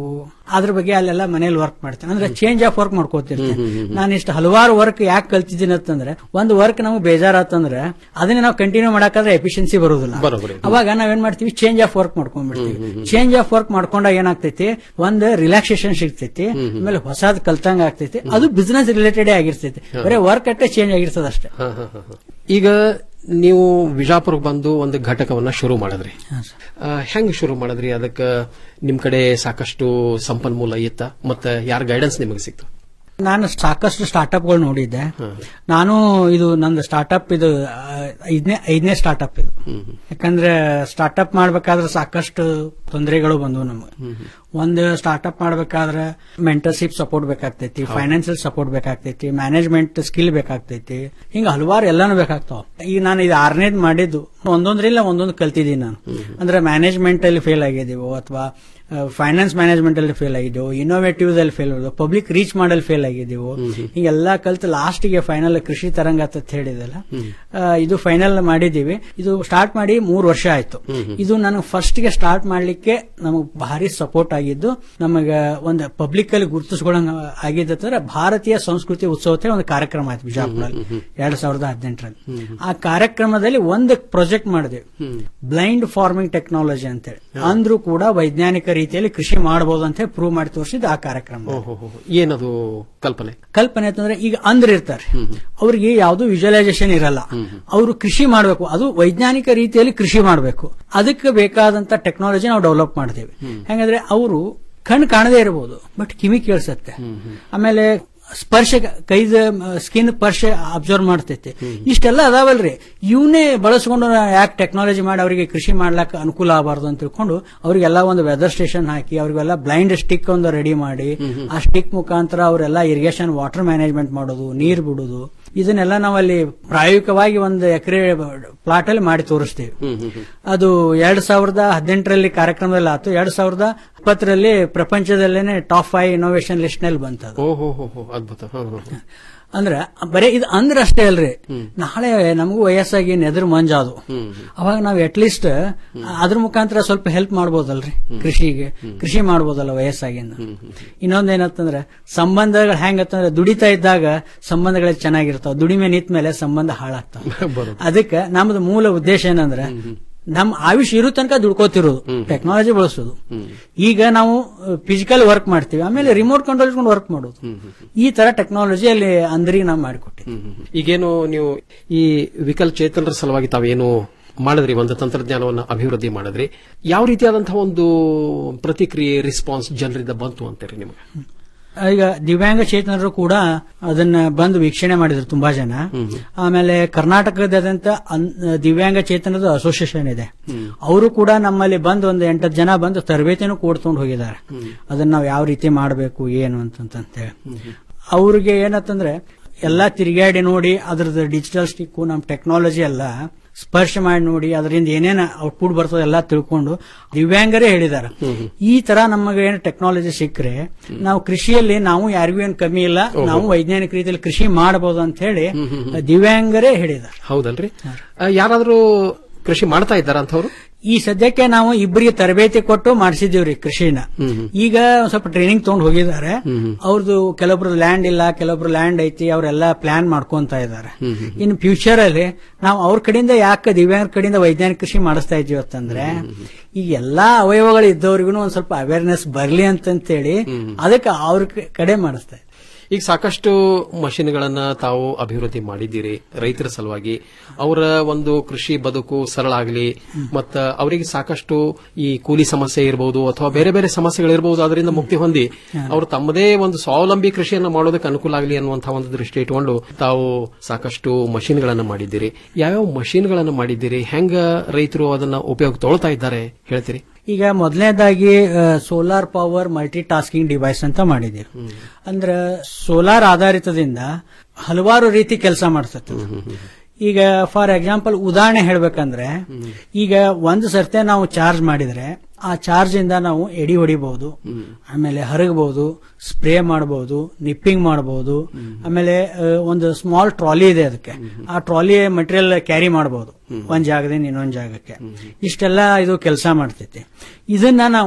ಅದ್ರ ಬಗ್ಗೆ ಅಲ್ಲೆಲ್ಲ ಮನೇಲಿ ವರ್ಕ್ ಮಾಡ್ತೇನೆ ಅಂದ್ರೆ ಚೇಂಜ್ ಆಫ್ ವರ್ಕ್ ಮಾಡ್ಕೋತಿರ್ತೇನೆ ನಾನು ಇಷ್ಟು ಹಲವಾರು ವರ್ಕ್ ಯಾಕೆ ಕಲ್ತಿದ್ದೀನಿ ಅಂತಂದ್ರೆ ಒಂದು ವರ್ಕ್ ನಮಗೆ ಬೇಜಾರಾತಂದ್ರೆ ಅದನ್ನ ನಾವು ಕಂಟಿನ್ಯೂ ಮಾಡಕ್ಕಾದ್ರೆ ಎಫಿಷಿಯನ್ಸಿ ಬರುದಿಲ್ಲ ಬರೋಬ್ಬರಿ. ಅವಾಗ ನಾವೇನ್ ಮಾಡ್ತೀವಿ ಚೇಂಜ್ ಆಫ್ ವರ್ಕ್ ಮಾಡ್ಕೊಂಡ್ಬಿಡ್ತೀವಿ ಚೇಂಜ್ ಆಫ್ ವರ್ಕ್ ಮಾಡ್ಕೊಂಡಾಗ ಏನಾಗ್ತೈತಿ ಒಂದು ರಿಲ್ಯಾಕ್ಸೇಷನ್ ಸಿಗ್ತೈತಿ ಆಮೇಲೆ ಹೊಸದ್ ಕಲ್ತಂಗ ಆಗ್ತೈತಿ ಅದು ಬಿಸ್ನೆಸ್ ರಿಲೇಟೆಡ್ ಆಗಿರ್ತೈತಿ ಬರೀ ವರ್ಕ್ ಅಟ್ಟೆ ಚೇಂಜ್ ಆಗಿರ್ತದ ಅಷ್ಟೇ ಹ, ಹ, ಹ, ಹ. ಈಗ ನೀವು ವಿಜಾಪುರಕ್ಕೆ ಬಂದು ಒಂದು ಘಟಕವನ್ನ ಶುರು ಮಾಡಿದ್ರಿ ಆ, ಹೆಂಗ್ ಶುರು ಮಾಡಿದ್ರಿ ಅದಕ್ಕ ನಿಮ್ ಕಡೆ ಸಾಕಷ್ಟು ಸಂಪನ್ಮೂಲ ಇತ್ತ ಮತ್ತ ಯಾರ ಗೈಡೆನ್ಸ್ ನಿಮಗೆ ಸಿಕ್ತು ನಾನು ಸಾಕಷ್ಟು ಸ್ಟಾರ್ಟ್ಅಪ್ಗಳು ನೋಡಿದ್ದೆ ನಾನು ಇದು ನಂದು ಸ್ಟಾರ್ಟ್ಅಪ್ ಇದು ಆ, ಐದನೇ ಐದನೇ ಸ್ಟಾರ್ಟ್ಅಪ್ ಇದು ಯಾಕಂದ್ರೆ ಸ್ಟಾರ್ಟ್ಅಪ್ ಮಾಡ್ಬೇಕಾದ್ರೆ ಸಾಕಷ್ಟು ತೊಂದರೆಗಳು ಬಂದವು ನಮ್ಗೆ ಒಂದು ಸ್ಟಾರ್ಟ್ಅಪ್ ಮಾಡ್ಬೇಕಾದ್ರೆ ಮೆಂಟರ್ಶಿಪ್ ಸಪೋರ್ಟ್ ಬೇಕಾಗ್ತೈತಿ ಫೈನಾನ್ಷಿಯಲ್ ಸಪೋರ್ಟ್ ಬೇಕಾಗ್ತೈತಿ ಮ್ಯಾನೇಜ್ಮೆಂಟ್ ಸ್ಕಿಲ್ ಬೇಕಾಗ್ತೈತಿ ಹಿಂಗ ಹಲವಾರು ಎಲ್ಲಾನು ಬೇಕಾಗ್ತಾವ ಈಗ ನಾನು ಇದು ಆರನೇದ್ ಮಾಡಿದ್ದು ಒಂದೊಂದ್ರಿಲ್ಲ ಒಂದೊಂದು ಕಲ್ತಿದ್ದೀನಿ ನಾನು ಅಂದ್ರೆ ಮ್ಯಾನೇಜ್ಮೆಂಟ್ ಅಲ್ಲಿ ಫೇಲ್ ಆಗಿದ್ದೀವೋ ಅಥವಾ ಫೈನಾನ್ಸ್ ಮ್ಯಾನೇಜ್ಮೆಂಟ್ ಅಲ್ಲಿ ಫೇಲ್ ಆಗಿದ್ದೆವು ಇನ್ನೋವೇಟಿವ್ ಅಲ್ಲಿ ಫೇಲ್ ಆಗಿದ್ದೆವು ಪಬ್ಲಿಕ್ ರೀಚ್ ಮಾಡಲ್ ಫೇಲ್ ಆಗಿದ್ದೀವು ಹಿಂಗೆಲ್ಲ ಕಲ್ತು ಲಾಸ್ಟ್ಗೆ ಫೈನಲ್ ಕೃಷಿ ತರಂಗ ಅಂತ ಹೇಳಿದಲ್ಲ ಆ, ಇದು ಫೈನಲ್ ಮಾಡಿದೀವಿ ಇದು ಸ್ಟಾರ್ಟ್ ಮಾಡಿ ಮೂರು ವರ್ಷ ಆಯ್ತು ಇದು ನನಗೆ ಫಸ್ಟ್ ಗೆ ಸ್ಟಾರ್ಟ್ ಮಾಡ್ಲಿಕ್ಕೆ ನಮಗೆ ಭಾರಿ ಸಪೋರ್ಟ್ ಆಗಿದ್ದು ನಮಗೆ ಒಂದು ಪಬ್ಲಿಕ್ ಅಲ್ಲಿ ಗುರುತಿಸ್ಕೊಳ್ಳಂಗ ಆಗಿದ್ದಂದ್ರೆ ಭಾರತೀಯ ಸಂಸ್ಕೃತಿ ಉತ್ಸವ ಅಂತ ಹೇಳಿ ಒಂದು ಕಾರ್ಯಕ್ರಮ ಆಯ್ತು ಬಿಜಾಪುರಲ್ಲಿ ಎರಡ್ ಸಾವಿರದ ಹದಿನೆಂಟರಲ್ಲಿ ಆ ಕಾರ್ಯಕ್ರಮದಲ್ಲಿ ಒಂದು ಪ್ರಾಜೆಕ್ಟ್ ಮಾಡಿದ್ವಿ ಬ್ಲೈಂಡ್ ಫಾರ್ಮಿಂಗ್ ಟೆಕ್ನಾಲಜಿ ಅಂತೇಳಿ ಅಂದ್ರೂ ಕೂಡ ವೈಜ್ಞಾನಿಕ ರೀತಿಯಲ್ಲಿ ಕೃಷಿ ಮಾಡಬಹುದು ಅಂತ ಹೇಳಿ ಪ್ರೂವ್ ಮಾಡಿ ತೋರಿಸಿದ್ದು ಆ ಕಾರ್ಯಕ್ರಮ ಓಹೋ ಏನದು ಕಲ್ಪನೆ ಕಲ್ಪನೆ ಅಂತಂದ್ರೆ ಈಗ ಅಂದ್ರ ಇರ್ತಾರೆ ಅವ್ರಿಗೆ ಯಾವ್ದು ವಿಜುವಲೈಸೇಷನ್ ಇರಲ್ಲ ಅವರು ಕೃಷಿ ಮಾಡಬೇಕು ಅದು ವೈಜ್ಞಾನಿಕ ರೀತಿಯಲ್ಲಿ ಕೃಷಿ ಮಾಡಬೇಕು ಅದಕ್ಕೆ ಬೇಕಾದಂತ ಟೆಕ್ನಾಲಜಿ ನಾವು ಡೆವಲಪ್ ಮಾಡ್ತೇವೆ ಹೆಂಗಂದ್ರೆ ಅವರು ಕಣ್ಣು ಕಾಣದೇ ಇರಬಹುದು ಬಟ್ ಕಿವಿ ಕೇಳಿಸತ್ತೆ ಆಮೇಲೆ ಸ್ಪರ್ಶ ಕೈದ ಸ್ಕಿನ್ ಸ್ಪರ್ಶ ಅಬ್ಸರ್ವ್ ಮಾಡ್ತೈತೆ ಇಷ್ಟೆಲ್ಲ ಅದಾವಲ್ರಿ ಇವನ್ನೇ ಬಳಸ್ಕೊಂಡು ಯಾಕೆ ಟೆಕ್ನಾಲಜಿ ಮಾಡಿ ಅವರಿಗೆ ಕೃಷಿ ಮಾಡ್ಲಾಕ ಅನುಕೂಲ ಆಗಬಾರ್ದು ಅಂತ ತಿಳ್ಕೊಂಡು ಅವರಿಗೆಲ್ಲ ಒಂದು ವೆದರ್ ಸ್ಟೇಷನ್ ಹಾಕಿ ಅವರಿಗೆಲ್ಲ ಬ್ಲೈಂಡ್ ಸ್ಟಿಕ್ ಒಂದು ರೆಡಿ ಮಾಡಿ ಆ ಸ್ಟಿಕ್ ಮುಖಾಂತರ ಅವರೆಲ್ಲ ಇರಿಗೇಷನ್ ವಾಟರ್ ಮ್ಯಾನೇಜ್ಮೆಂಟ್ ಮಾಡೋದು ನೀರ್ ಬಿಡುದು ಇದನ್ನೆಲ್ಲ ನಾವಲ್ಲಿ ಪ್ರಾಯೋಗಿಕವಾಗಿ ಒಂದು ಎಕರೆ ಪ್ಲಾಟ್ ಅಲ್ಲಿ ಮಾಡಿ ತೋರಿಸ್ತೀವಿ ಅದು ಎರಡ್ ಸಾವಿರದ ಹದಿನೆಂಟರಲ್ಲಿ ಕಾರ್ಯಕ್ರಮದಲ್ಲಿ ಆಯ್ತು ಎರಡ್ ಸಾವಿರದ ಇಪ್ಪತ್ತರಲ್ಲಿ ಪ್ರಪಂಚದಲ್ಲೇನೆ ಟಾಪ್ ಫೈವ್ ಇನೋವೇಷನ್ ಲಿಸ್ಟ್ ನಲ್ಲಿ ಬಂತದು ಓಹೋ ಹೋ ಹೋ ಅದ್ಭುತ ಹ, ಹ, ಹ. ಅಂದ್ರ ಬರೀ ಇದು ಅಂದ್ರ ಅಷ್ಟೇ ಅಲ್ರಿ ನಾಳೆ ನಮಗೂ ವಯಸ್ಸಾಗಿ ನೆದ್ರ ಮಂಜಾದು ಅವಾಗ ನಾವ್ ಅಟ್ಲೀಸ್ಟ್ ಅದ್ರ ಮುಖಾಂತರ ಸ್ವಲ್ಪ ಹೆಲ್ಪ್ ಮಾಡ್ಬೋದಲ್ರಿ ಕೃಷಿಗೆ ಕೃಷಿ ಮಾಡ್ಬೋದಲ್ಲ ವಯಸ್ಸಾಗಿಂದ ಇನ್ನೊಂದೇನತ್ತಂದ್ರೆ ಸಂಬಂಧಗಳು ಹೆಂಗತ್ತಂದ್ರೆ ದುಡಿತಾ ಇದ್ದಾಗ ಸಂಬಂಧಗಳು ಚೆನ್ನಾಗಿರ್ತಾವ ದುಡಿಮೆ ನಿಂತ ಮೇಲೆ ಸಂಬಂಧ ಹಾಳಾಗ್ತಾವ ಅದಕ್ಕೆ ನಮ್ದು ಮೂಲ ಉದ್ದೇಶ ಏನಂದ್ರೆ ನಮ್ ಆಯುಷ್ ಇರೋ ತನಕ ದುಡ್ಕೋತಿರೋದು ಟೆಕ್ನಾಲಜಿ ಬಳಸೋದು ಈಗ ನಾವು ಫಿಸಿಕಲ್ ವರ್ಕ್ ಮಾಡ್ತೀವಿ ಆಮೇಲೆ ರಿಮೋಟ್ ಕಂಟ್ರೋಲ್ ಇಟ್ಕೊಂಡು ವರ್ಕ್ ಮಾಡೋದು ಈ ತರ ಟೆಕ್ನಾಲಜಿ ಅಲ್ಲಿ ಅಂದ್ರಿಗೆ ನಾವು ಮಾಡಿಕೊಟ್ಟಿವಿ ಈಗೇನು ನೀವು ಈ ವಿಕಲಚೇತನರ ಸಲುವಾಗಿ ತಾವೇನು ಮಾಡಿದ್ರಿ ಒಂದು ತಂತ್ರಜ್ಞಾನವನ್ನು ಅಭಿವೃದ್ಧಿ ಮಾಡಿದ್ರಿ ಯಾವ ರೀತಿಯಾದಂತಹ ಒಂದು ಪ್ರತಿಕ್ರಿಯೆ ರೆಸ್ಪಾನ್ಸ್ ಜನರಿಂದ ಬಂತು ಅಂತೀರಿ ನಿಮಗೆ ಈಗ ದಿವ್ಯಾಂಗ ಚೇತನರು ಕೂಡ ಅದನ್ನ ಬಂದು ವೀಕ್ಷಣೆ ಮಾಡಿದ್ರು ತುಂಬಾ ಜನ ಆಮೇಲೆ ಕರ್ನಾಟಕದಾದ್ಯಂತ ಅನ್- ದಿವ್ಯಾಂಗ ಚೇತನದ ಅಸೋಸಿಯೇಷನ್ ಇದೆ ಅವರು ಕೂಡ ನಮ್ಮಲ್ಲಿ ಬಂದು ಒಂದು ಎಂಟತ್ತು ಜನ ಬಂದು ತರಬೇತಿನೂ ಕೊಡ್ಕೊಂಡು ಹೋಗಿದ್ದಾರೆ ಅದನ್ನ ನಾವು ಯಾವ ರೀತಿ ಮಾಡಬೇಕು ಏನು ಅಂತಂತೇಳಿ ಅವ್ರಿಗೆ ಏನಂತಂದ್ರೆ ಎಲ್ಲಾ ತಿರುಗಾಡಿ ನೋಡಿ ಅದ್ರದ್ದು ಡಿಜಿಟಲ್ ಸ್ಟಿಕ್ಕು ನಮ್ ಟೆಕ್ನಾಲಜಿ ಎಲ್ಲ ಸ್ಪರ್ಶ ಮಾಡಿ ನೋಡಿ ಅದರಿಂದ ಏನೇನ ಔಟ್ಪುಟ್ ಬರ್ತದೆ ಎಲ್ಲ ತಿಳ್ಕೊಂಡು ದಿವ್ಯಾಂಗರೇ ಹೇಳಿದಾರೆ ಈ ತರ ನಮಗೆ ಏನು ಟೆಕ್ನಾಲಜಿ ಸಿಕ್ಕರೆ ನಾವು ಕೃಷಿಯಲ್ಲಿ ನಾವು ಯಾರಿಗೂ ಏನು ಕಮ್ಮಿ ಇಲ್ಲ ನಾವು ವೈಜ್ಞಾನಿಕ ರೀತಿಯಲ್ಲಿ ಕೃಷಿ ಮಾಡಬಹುದು ಅಂತ ಹೇಳಿ ದಿವ್ಯಾಂಗರೇ ಹೇಳಿದ್ದಾರೆ ಹೌದಲ್ರಿ ಆ, ಯಾರಾದ್ರೂ ಕೃಷಿ ಮಾಡ್ತಾ ಇದ್ದಾರ ಅಂತವ್ರು ಈ ಸದ್ಯಕ್ಕೆ ನಾವು ಇಬ್ಬರಿಗೆ ತರಬೇತಿ ಕೊಟ್ಟು ಮಾಡಿಸಿದೀವ್ರಿ ಕೃಷಿನ ಈಗ ಒಂದ್ ಸ್ವಲ್ಪ ಟ್ರೈನಿಂಗ್ ತಗೊಂಡು ಹೋಗಿದ್ದಾರೆ ಅವ್ರದ್ದು ಕೆಲವೊಬ್ರು ಲ್ಯಾಂಡ್ ಇಲ್ಲ ಕೆಲವೊಬ್ರು ಲ್ಯಾಂಡ್ ಐತಿ ಅವರೆಲ್ಲ ಪ್ಲಾನ್ ಮಾಡ್ಕೊಂತ ಇದ್ದಾರೆ ಇನ್ನು ಫ್ಯೂಚರ್ ಅಲ್ಲಿ ನಾವು ಅವ್ರ ಕಡೆಯಿಂದ ಯಾಕೆ ದಿವ್ಯಾಂಗ ಕಡೆಯಿಂದ ವೈಜ್ಞಾನಿಕ ಕೃಷಿ ಮಾಡಿಸ್ತಾ ಇದೀವಿ ಅಂತಂದ್ರೆ ಈ ಎಲ್ಲಾ ಅವಯವಗಳು ಇದ್ದವ್ರಿಗೂ ಒಂದ್ ಸ್ವಲ್ಪ ಅವೇರ್ನೆಸ್ ಬರ್ಲಿ ಅಂತಂತೇಳಿ ಅದಕ್ಕೆ ಅವ್ರ ಕ- ಕಡೆ ಮಾಡಿಸ್ತಾ ಇದ್ದೀವಿ. ಈಗ ಸಾಕಷ್ಟು ಮಷಿನ್ಗಳನ್ನ ತಾವು ಅಭಿವೃದ್ಧಿ ಮಾಡಿದ್ದೀರಿ ರೈತರ ಸಲುವಾಗಿ ಅವರ ಒಂದು ಕೃಷಿ ಬದುಕು ಸರಳ ಆಗಲಿ ಮತ್ತ ಅವರಿಗೆ ಸಾಕಷ್ಟು ಈ ಕೂಲಿ ಸಮಸ್ಯೆ ಇರಬಹುದು ಅಥವಾ ಬೇರೆ ಬೇರೆ ಸಮಸ್ಯೆಗಳಿರಬಹುದು ಅದರಿಂದ ಮುಕ್ತಿ ಹೊಂದಿ ಅವರು ತಮ್ಮದೇ ಒಂದು ಸ್ವಾವಲಂಬಿ ಕೃಷಿಯನ್ನ ಮಾಡೋದಕ್ಕೆ ಅನುಕೂಲ ಆಗಲಿ ಅನ್ನುವಂತಹ ಒಂದು ದೃಷ್ಟಿ ಇಟ್ಕೊಂಡು ತಾವು ಸಾಕಷ್ಟು ಮಷಿನ್ಗಳನ್ನ ಮಾಡಿದ್ದೀರಿ ಯಾವ್ಯಾವ ಮಷಿನ್ಗಳನ್ನ ಮಾಡಿದ್ದೀರಿ ಹೆಂಗ ರೈತರು ಅದನ್ನ ಉಪಯೋಗ ತೊಗೊಳ್ತಾ ಇದ್ದಾರೆ ಹೇಳ್ತೀರಿ ಈಗ ಮೊದಲನೇದಾಗಿ solar power multi tasking device ಅಂತ ಮಾಡಿದ್ದೀವಿ ಅಂದ್ರೆ ಸೋಲಾರ್ ಆಧಾರಿತದಿಂದ ಹಲವಾರು ರೀತಿ ಕೆಲಸ ಮಾಡ್ತದೆ ಈಗ ಫಾರ್ ಎಕ್ಸಾಂಪಲ್ ಉದಾಹರಣೆ ಹೇಳ್ಬೇಕಂದ್ರೆ ಈಗ ಒಂದು ಸರ್ತೆ ನಾವು ಚಾರ್ಜ್ ಮಾಡಿದ್ರೆ ಆ ಚಾರ್ಜ್ ಇಂದ ನಾವು ಎಡಿ ಹೊಡಿಬಹುದು ಆಮೇಲೆ ಹರಗಬಹುದು ಸ್ಪ್ರೇ ಮಾಡಬಹುದು ನಿಪ್ಪಿಂಗ್ ಮಾಡಬಹುದು ಆಮೇಲೆ ಆ, ಒಂದು ಸ್ಮಾಲ್ ಟ್ರಾಲಿ ಇದೆ ಅದಕ್ಕೆ ಆ ಟ್ರಾಲಿ ಮಟೀರಿಯಲ್ ಕ್ಯಾರಿ ಮಾಡಬಹುದು ಒಂದ್ ಜಾಗದಿಂದ ಇನ್ನೊಂದ್ ಜಾಗಕ್ಕೆ ಇಷ್ಟೆಲ್ಲ ಇದು ಕೆಲಸ ಮಾಡ್ತೈತಿ ಇದನ್ನ ನಾವು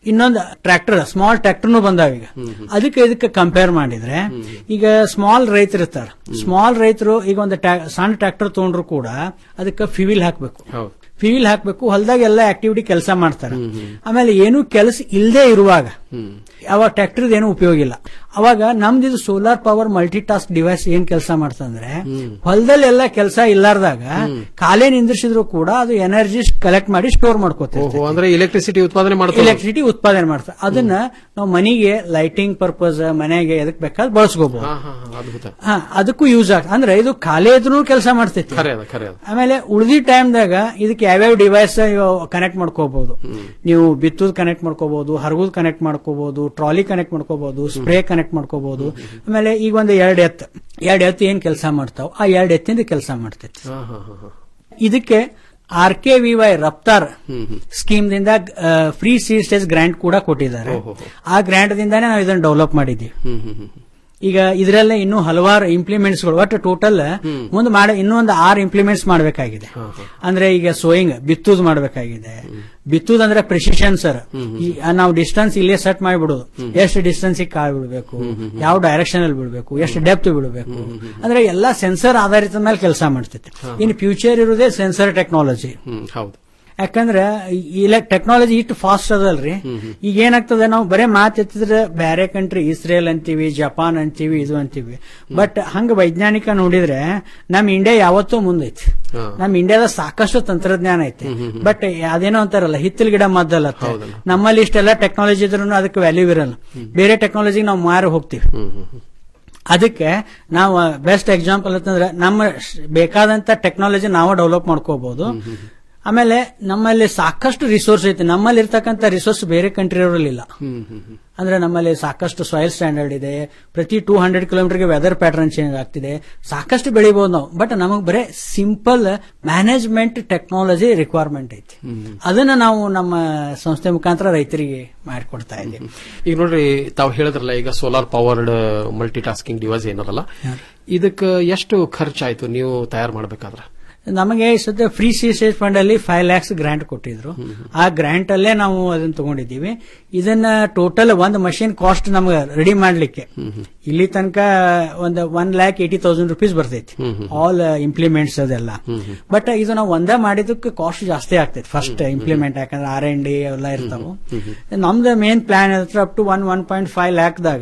ಇನ್ನೊಂದು ಟ್ರ್ಯಾಕ್ಟರ್ ಸ್ಮಾಲ್ ಟ್ರ್ಯಾಕ್ಟರ್ನು ಬಂದಾವ ಈಗ ಅದಕ್ಕೆ ಇದಕ್ಕೆ ಕಂಪೇರ್ ಮಾಡಿದ್ರೆ ಈಗ ಸ್ಮಾಲ್ ರೈತರು ಇರ್ತಾರ ಸ್ಮಾಲ್ ರೈತರು ಈಗ ಒಂದು ಟ್ಯಾ- ಸಣ್ಣ ಟ್ರ್ಯಾಕ್ಟರ್ ತಗೊಂಡ್ರು ಕೂಡ ಅದಕ್ಕೆ ಫ್ಯೂವಿಲ್ ಹಾಕ್ಬೇಕು ಹೌದು ಫ್ಯೂವಿಲ್ ಹಾಕ್ಬೇಕು ಹೊಲದಾಗ ಎಲ್ಲ ಆಕ್ಟಿವಿಟಿ ಕೆಲಸ ಮಾಡ್ತಾರೆ ಆಮೇಲೆ ಏನು ಕೆಲಸ ಇಲ್ಲದೆ ಇರುವಾಗ ಅವಾಗ ಟ್ರ್ಯಾಕ್ಟರ್ ಏನು ಉಪಯೋಗ ಇಲ್ಲ ಅವಾಗ ನಮ್ದು ಇದು solar power multi task device ಏನ್ ಕೆಲಸ ಮಾಡ್ತಂದ್ರೆ ಹೊಲದಲ್ಲಿ ಎಲ್ಲ ಕೆಲಸ ಇಲ್ಲಾರ್ದಾಗ ಕಾಲೇ ನಿಂದ್ರಿಸಿದ್ರು ಕೂಡ ಅದು ಎನರ್ಜಿ ಕಲೆಕ್ಟ್ ಮಾಡಿ ಸ್ಟೋರ್ ಮಾಡ್ಕೋತೀವಿ ಓಹೋ ಅಂದ್ರೆ ಇಲೆಕ್ಟ್ರಿಸಿಟಿ ಉತ್ಪಾದನೆ ಮಾಡ್ತಾರೆ ಎಲೆಕ್ಟ್ರಿಸಿಟಿ ಉತ್ಪಾದನೆ ಮಾಡ್ತಾರೆ ಅದನ್ನ ನಾವು ಮನೆಗೆ ಲೈಟಿಂಗ್ ಪರ್ಪಸ್ ಮನೆಗೆ ಎದಕ್ ಬೇಕಾದ್ರೆ ಬಳಸ್ಕೋಬಹುದು ಹಾ ಹಾ ಹಾ, ಅದ್ಭುತ ಹಾ ಅದಕ್ಕೂ ಯೂಸ್ ಆಗ ಅಂದ್ರೆ ಇದು ಖಾಲಿ ಇದ್ರೂ ಕೆಲಸ ಮಾಡ್ತೈತಿ ಖರೆ ಅದ ಖರೆ ಅದ ಆಮೇಲೆ ಉಳಿದಿ ಟೈಮ್ದಾಗ ಇದಕ್ಕೆ ಯಾವ್ಯಾವ ಡಿವೈಸ್ ಕನೆಕ್ಟ್ ಮಾಡ್ಕೋಬಹುದು ನೀವು ಬಿತ್ತುದ್ ಕನೆಕ್ಟ್ ಮಾಡ್ಕೋಬಹುದು ಹರಗುದ್ ಕನೆಕ್ಟ್ ಮಾಡ್ಕೋಬಹುದು ಟ್ರಾಲಿ ಕನೆಕ್ಟ್ ಮಾಡ್ಕೋಬಹುದು ಸ್ಪ್ರೇ ಕನೆಕ್ಟ್ ಮಾಡ್ಕೋಬಹುದು ಆಮೇಲೆ ಈಗ ಒಂದು ಎರಡ್ ಎತ್ ಎರಡ್ ಎತ್ ಏನ್ ಕೆಲಸ ಮಾಡ್ತಾವ ಆ ಎರಡ್ ಎತ್ತಿಂದ ಕೆಲಸ ಮಾಡ್ತೈತಿ ಹಾ ಹಾ ಹಾ ಹಾ ಇದಕ್ಕೆ R K V Y Raftaar scheme ದಿಂದ ಫ್ರೀ ಸಿ ಸ್ಟೇಜ್ ಗ್ರಾಂಟ್ ಕೂಡ ಕೊಟ್ಟಿದ್ದಾರೆ ಆ ಗ್ರಾಂಟ್ ದಿಂದಾನೇ ನಾವು ಇದನ್ನ ಡೆವಲಪ್ ಮಾಡಿದ್ದೀವಿ ಹ್ಮ್ ಹ್ಮ್ ಹ್ಮ್ ಈಗ ಇದರಲ್ಲೇ ಇನ್ನೂ ಹಲವಾರು ಇಂಪ್ಲಿಮೆಂಟ್ಸ್ ಗಳು ಒಟ್ಟು ಟೋಟಲ್ ಮುಂದೆ ಮಾಡ ಇನ್ನೂ ಒಂದು ಆರು ಇಂಪ್ಲಿಮೆಂಟ್ಸ್ ಮಾಡಬೇಕಾಗಿದೆ ಅಂದ್ರೆ ಈಗ ಸೋಯಿಂಗ್ ಬಿತ್ತುದು ಮಾಡಬೇಕಾಗಿದೆ ಬಿತ್ತುದು ಅಂದ್ರೆ ಪ್ರಿಸಿಷನ್ ಸರ್ ನಾವು ಡಿಸ್ಟೆನ್ಸ್ ಇಲ್ಲೇ ಸೆಟ್ ಮಾಡಿಬಿಡೋದು ಎಷ್ಟು ಡಿಸ್ಟೆನ್ಸ್ ಕಾಳು ಬಿಡಬೇಕು ಯಾವ ಡೈರೆಕ್ಷನ್ ಅಲ್ಲಿ ಬಿಡಬೇಕು ಎಷ್ಟು ಡೆಪ್ತ್ ಬಿಡಬೇಕು ಅಂದ್ರೆ ಎಲ್ಲಾ ಸೆನ್ಸರ್ ಆಧಾರಿತ ಮೇಲೆ ಕೆಲಸ ಮಾಡ್ತೈತೆ ಇನ್ನು ಫ್ಯೂಚರ್ ಇರುವುದೇ ಸೆನ್ಸರ್ ಟೆಕ್ನಾಲಜಿ ಹ್ಮ್ ಹೌದು ಯಾಕಂದ್ರೆ ಇಲ್ಲ ಟೆಕ್ನಾಲಜಿ ಇಷ್ಟು ಫಾಸ್ಟ್ ಅದಲ್ರಿ ಈಗ ಏನಾಗ್ತದೆ ನಾವು ಬರೇ ಮಾತು ಎತ್ತಿದ್ರೆ ಬೇರೆ ಕಂಟ್ರಿ ಇಸ್ರೇಲ್ ಅಂತೀವಿ ಜಪಾನ್ ಅಂತೀವಿ ಇದು ಅಂತೀವಿ ಬಟ್ ಹಂಗ ವೈಜ್ಞಾನಿಕ ನೋಡಿದ್ರೆ ನಮ್ ಇಂಡಿಯಾ ಯಾವತ್ತೂ ಮುಂದೈತಿ ಹಾ. ನಮ್ ಇಂಡಿಯಾದ ಸಾಕಷ್ಟು ತಂತ್ರಜ್ಞಾನ ಐತಿ ಬಟ್ ಅದೇನೋ ಅಂತಾರಲ್ಲ ಹಿತ್ತಲ್ ಗಿಡ ಮದ್ದಲ್ಲ ನಮ್ಮಲ್ಲಿ ಇಷ್ಟೆಲ್ಲ ಟೆಕ್ನಾಲಜಿ ಇದ್ರೂ ಅದಕ್ಕೆ ವ್ಯಾಲ್ಯೂ ಇರಲ್ಲ ಬೇರೆ ಟೆಕ್ನಾಲಜಿ ನಾವು ಮಾರಿ ಹೋಗ್ತೀವಿ ಹ್ಮ್ ಹ್ಮ್ ಹ್ಮ್ ಅದಕ್ಕೆ ನಾವು ಬೆಸ್ಟ್ ಎಕ್ಸಾಂಪಲ್ ಅಂತಂದ್ರೆ ನಮ್ಮ ಶ- ಬೇಕಾದಂತ ಟೆಕ್ನಾಲಜಿ ನಾವು ಡೆವಲಪ್ ಮಾಡ್ಕೋಬಹುದು ಆಮೇಲೆ ನಮ್ಮಲ್ಲಿ ಸಾಕಷ್ಟು ರಿಸೋರ್ಸ್ ಐತೆ ನಮ್ಮಲ್ಲಿ ಇರ್ತಕ್ಕಂಥ ರಿಸೋರ್ಸ್ ಬೇರೆ ಕಂಟ್ರಿಯವರಲ್ಲಿ ಇಲ್ಲ ಹ್ಮ್ ಹ್ಮ್ ಹ್ಮ್ ಅಂದ್ರೆ ನಮ್ಮಲ್ಲಿ ಸಾಕಷ್ಟು ಸಾಯಿಲ್ ಸ್ಟ್ಯಾಂಡರ್ಡ್ ಇದೆ ಪ್ರತಿ ಟೂ ಹಂಡ್ರೆಡ್ ಕಿಲೋಮೀಟರ್ಗೆ ವೆದರ್ ಪ್ಯಾಟರ್ನ್ ಚೇಂಜ್ ಆಗ್ತಿದೆ ಸಾಕಷ್ಟು ಬೆಳಿಬಹುದು ನಾವು ಬಟ್ ನಮಗೆ ಬರೀ ಸಿಂಪಲ್ ಮ್ಯಾನೇಜ್ಮೆಂಟ್ ಟೆಕ್ನಾಲಜಿ ರಿಕ್ವೈರ್ಮೆಂಟ್ ಐತಿ ಅದನ್ನ ನಾವು ನಮ್ಮ ಸಂಸ್ಥೆ ಮುಖಾಂತರ ರೈತರಿಗೆ ಮಾಡಿಕೊಡ್ತಾ ಇದ್ದೀವಿ ಈಗ ನೋಡ್ರಿ ತಾವು ಹೇಳಿದ್ರಲ್ಲ ಈಗ solar powered multi tasking device ಏನದಲ್ಲ ಇದಕ್ಕೆ ಎಷ್ಟು ಖರ್ಚಾಯ್ತು ನೀವು ತಯಾರು ಮಾಡ್ಬೇಕಾದ್ರೆ ನಮಗೆ ಈ ಸದ್ಯ ಫ್ರೀ ಸಿ ಸ್ಟೇಜ್ ಫಂಡ್ ಅಲ್ಲಿ ಫೈವ್ ಲ್ಯಾಕ್ಸ್ ಗ್ರಾಂಟ್ ಕೊಟ್ಟಿದ್ರು ಆ ಗ್ರಾಂಟ್ ಅಲ್ಲೇ ನಾವು ಅದನ್ನ ತಗೊಂಡಿದ್ದೀವಿ ಇದನ್ನ ಟೋಟಲ್ ಒಂದು ಮಷಿನ್ ಕಾಸ್ಟ್ ನಮ್ಗೆ ರೆಡಿ ಮಾಡ್ಲಿಕ್ಕೆ ಇಲ್ಲಿ ತನಕ ಒಂದು one lakh eighty thousand rupees ಬರ್ತೈತಿ ಆಲ್ ಇಂಪ್ಲಿಮೆಂಟ್ಸ್ ಅದೆಲ್ಲ ಬಟ್ ಇದು ನಾವು ಒಂದೇ ಮಾಡಿದಕ್ಕೆ ಕಾಸ್ಟ್ ಜಾಸ್ತಿ ಆಗ್ತೈತಿ ಫಸ್ಟ್ ಇಂಪ್ಲಿಮೆಂಟ್ ಯಾಕಂದ್ರೆ ಆರ್ ಎನ್ ಡಿ ಎಲ್ಲ ಇರ್ತಾವ ನಮ್ದು main plan up to one one point five lakh ದಾಗ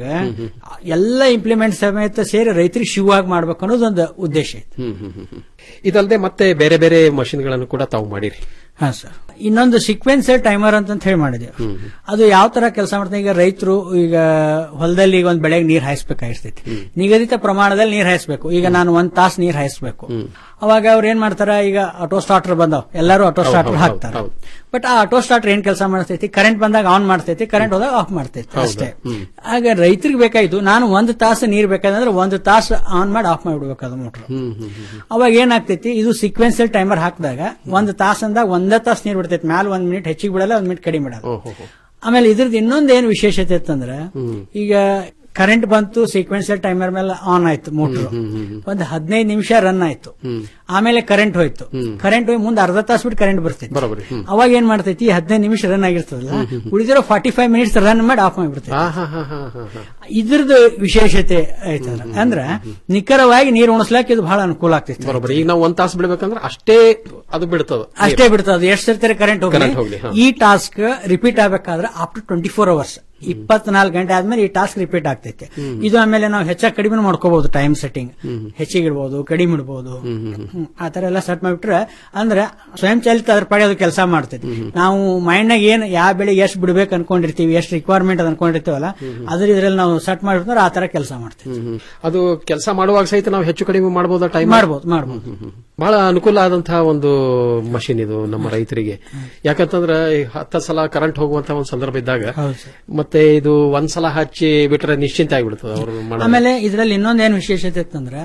ಎಲ್ಲ ಇಂಪ್ಲಿಮೆಂಟ್ ಸಮೇತ ಸೇರಿ ರೈತರಿಗೆ ಶಿವ್ ಆಗಿ ಮಾಡ್ಬೇಕು ಅನ್ನೋದೊಂದು ಉದ್ದೇಶ ಐತಿ ಹ್ಮ್ ಹ್ಮ್ ಹ್ಮ್ ಹ್ಮ್. ಇದಲ್ಲದೆ ಮತ್ತೆ ಬೇರೆ ಬೇರೆ ಮಷಿನ್ಗಳನ್ನು ಕೂಡ ತಾವು ಮಾಡಿರಿ ಹಾ ಸರ್ ಇನ್ನೊಂದು ಸೀಕ್ವೆನ್ಸರ್ ಟೈಮರ್ ಅಂತ ಹೇಳಿ ಮಾಡಿದೆ ಅದು ಯಾವ ತರ ಕೆಲಸ ಮಾಡ್ತಾರೆ ಈಗ ರೈತರು ಈಗ ಹೊಲದಲ್ಲಿ ಈಗ ಒಂದ್ ಬೆಳೆಗೆ ನೀರ್ ಹಾಯಿಸ್ಬೇಕಾಗಿರ್ತೈತಿ ನಿಗದಿತ ಪ್ರಮಾಣದಲ್ಲಿ ನೀರ್ ಹಾಯಿಸ್ಬೇಕು ಈಗ ನಾನು ಒಂದ್ ತಾಸು ನೀರ್ ಹಾಯಿಸ್ಬೇಕು ಅವಾಗ ಅವ್ರು ಏನ್ ಮಾಡ್ತಾರ ಈಗ ಆಟೋ ಸ್ಟಾರ್ಟರ್ ಬಂದಾವ್ ಎಲ್ಲರೂ ಆಟೋ ಸ್ಟಾರ್ಟರ್ ಹೌದು, ಹಾಕ್ತಾರೆ ಹೌದು. ಬಟ್ ಆ ಆಟೋ ಸ್ಟಾರ್ಟರ್ ಏನ್ ಕೆಲಸ ಮಾಡ್ತೈತಿ ಕರೆಂಟ್ ಬಂದಾಗ ಆನ್ ಮಾಡ್ತೈತಿ ಕರೆಂಟ್ ಹೋದಾಗ ಆಫ್ ಮಾಡ್ತೈತಿ ಅಷ್ಟೇ ಆಗ ರೈತರಿಗೆ ಬೇಕಾಯ್ತು ನಾನು ಒಂದ್ ತಾಸು ನೀರ್ ಬೇಕಾದಂದ್ರೆ ಒಂದು ತಾಸು ಆನ್ ಮಾಡಿ ಆಫ್ ಮಾಡಿಬಿಡ್ಬೇಕು ಅದು ಮೋಟರ್ ಅವಾಗ ಏನಾಗ್ತೈತಿ ಇದು ಸೀಕ್ವೆನ್ಸಲ್ ಟೈಮರ್ ಹಾಕಿದಾಗ ಒಂದ್ ತಾಸ ಅಂದಾಗ ಒಂದೇ ತಾಸು ನೀರ್ ಬಿಡ್ತೈತಿ ಮ್ಯಾಲ ಒಂದ್ ಮಿನಿಟ್ ಹೆಚ್ಚಿಗೆ ಬಿಡಲ್ಲ ಒಂದ್ ಮಿನಿಟ್ ಕಡಿಮೆ ಬಿಡಲ್ಲ ಓಹೋ ಆಮೇಲೆ ಇದ್ರದ್ದು ಇನ್ನೊಂದು ಏನು ವಿಶೇಷತೆ ಇತ್ತಂದ್ರೆ ಈಗ ಕರೆಂಟ್ ಬಂತು ಸೀಕ್ವೆನ್ಸಲ್ ಟೈಮರ್ ಮೇಲೆ ಆನ್ ಆಯ್ತು ಮೋಟರ್ ಒಂದ್ ಹದಿನೈದು ನಿಮಿಷ ರನ್ ಆಯ್ತು ಆಮೇಲೆ ಕರೆಂಟ್ ಹೋಯ್ತು ಕರೆಂಟ್ ಹೋಗಿ ಮುಂದೆ ಅರ್ಧ ತಾಸು ಬಿಟ್ಟು ಕರೆಂಟ್ ಬರ್ತೈತಿ ಬರೋಬ್ಬರಿ ಹ್ಮ್ ಅವಾಗ ಏನ್ ಮಾಡ್ತೈತಿ ಹದಿನೈದು ನಿಮಿಷ ರನ್ ಆಗಿರ್ತದಲ್ಲ ಉಳಿದಿರೋ ಫಾರ್ಟಿ ಫೈವ್ ಮಿನಿಟ್ಸ್ ರನ್ ಮಾಡಿ ಆಫ್ ಮಾಡಿಬಿಡ್ತೈತಿ ಹಾ ಹಾ ಹಾ ಹಾ ಹಾ ಹಾ ಇದ್ರದ್ದು ವಿಶೇಷತೆ ಐತಂದ್ರ ಅಂದ್ರ ನಿಖರವಾಗಿ ನೀರು ಉಣಿಸ್ಲಾಕ ಇದು ಬಹಳ ಅನುಕೂಲ ಆಗ್ತೈತಿ ಬರೋಬ್ಬರಿ ಈಗ ನಾವು ಒಂದ್ ತಾಸು ಬಿಡ್ಬೇಕಂದ್ರೆ ಅಷ್ಟೇ ಅದು ಬಿಡ್ತದ ಅಷ್ಟೇ ಬಿಡ್ತದೆ ಎಷ್ಟು ಸರ್ತಾರೆ ಕರೆಂಟ್ Current ಹೋಗ್ಲಿ, ಹೋಗ್ಲಿ ಹಾ. ಈ ಟಾಸ್ಕ್ ರಿಪೀಟ್ ಆಗ್ಬೇಕಾದ್ರೆ ಆಫ್ಟರ್ ಟ್ವೆಂಟಿ ಫೋರ್ ಅವರ್ಸ್ ಇಪ್ಪತ್ನಾಲ್ಕು ಗಂಟೆ ಆದ್ಮೇಲೆ ಈ ಟಾಸ್ಕ್ ರಿಪೀಟ್ ಆಗ್ತೈತೆ ಇದು ಆಮೇಲೆ ನಾವು ಹೆಚ್ಚಾಗಿ ಕಡಿಮೆ ಮಾಡ್ಕೋಬಹುದು ಟೈಮ್ ಸೆಟ್ಟಿಂಗ್ ಹೆಚ್ಚಿಗೆ ಇಡ್ಬೋದು ಕಡಿಮೆ ಇಡ್ಬೋದು ಹ್ಮ್, ಆ ತರ ಎಲ್ಲ ಸೆಟ್ ಮಾಡಿಬಿಟ್ರೆ ಅಂದ್ರೆ ಸ್ವಯಂ ಚಾಲಿತ ಅದ್ರ ಪಾಡಿ ಅದು ಕೆಲಸ ಮಾಡ್ತೈತಿ ನಾವು ಮೈಂಡ್ ನಾಗ ಏನ್ ಯಾವ ಬೆಳೆ ಎಷ್ಟು ಬಿಡ್ಬೇಕು ಅನ್ಕೊಂಡಿರ್ತೀವಿ ಎಷ್ಟು ರಿಕ್ವೈರ್ಮೆಂಟ್ ಅದ್ ಅನ್ಕೊಂಡಿರ್ತೀವಲ್ಲ ಅದ್ರ ಇದ್ರಲ್ಲಿ ನಾವು ಸೆಟ್ ಮಾಡಿಬಿಟ್ರೆ ಆ ತರ ಕೆಲಸ ಮಾಡ್ತೀವಿ ಹ್ಮ್, ಹ್ಮ್. ಅದು ಕೆಲಸ ಮಾಡುವಾಗ ಸಹಿತ ನಾವು ಹೆಚ್ಚು ಕಡಿಮೆ ಮಾಡಬಹುದಾ ಟೈಮ್ ಮಾಡ್ಬೋದು ಮಾಡ್ಬೋದು ಬಹಳ ಅನುಕೂಲ ಆದಂತಹ ಒಂದು ಮಷಿನ್ ಇದು ನಮ್ಮ ರೈತರಿಗೆ ಯಾಕಂತಂದ್ರೆ ಈ ಹತ್ತ ಸಲ ಕರೆಂಟ್ ಹೋಗುವಂತ ಒಂದು ಸಂದರ್ಭ ಇದ್ದಾಗ ಹೌದು ಸರ್. ಮತ್ತೆ ಇದು ಒಂದ್ಸಲ ಹಚ್ಚಿ ಬಿಟ್ರೆ ನಿಶ್ಚಿಂತ ಆಗಿಬಿಡ್ತದೆ ಅವರು ಆಮೇಲೆ ಇದ್ರಲ್ಲಿ ಇನ್ನೊಂದೇನು ವಿಶೇಷತೆ ಇತ್ತಂದ್ರೆ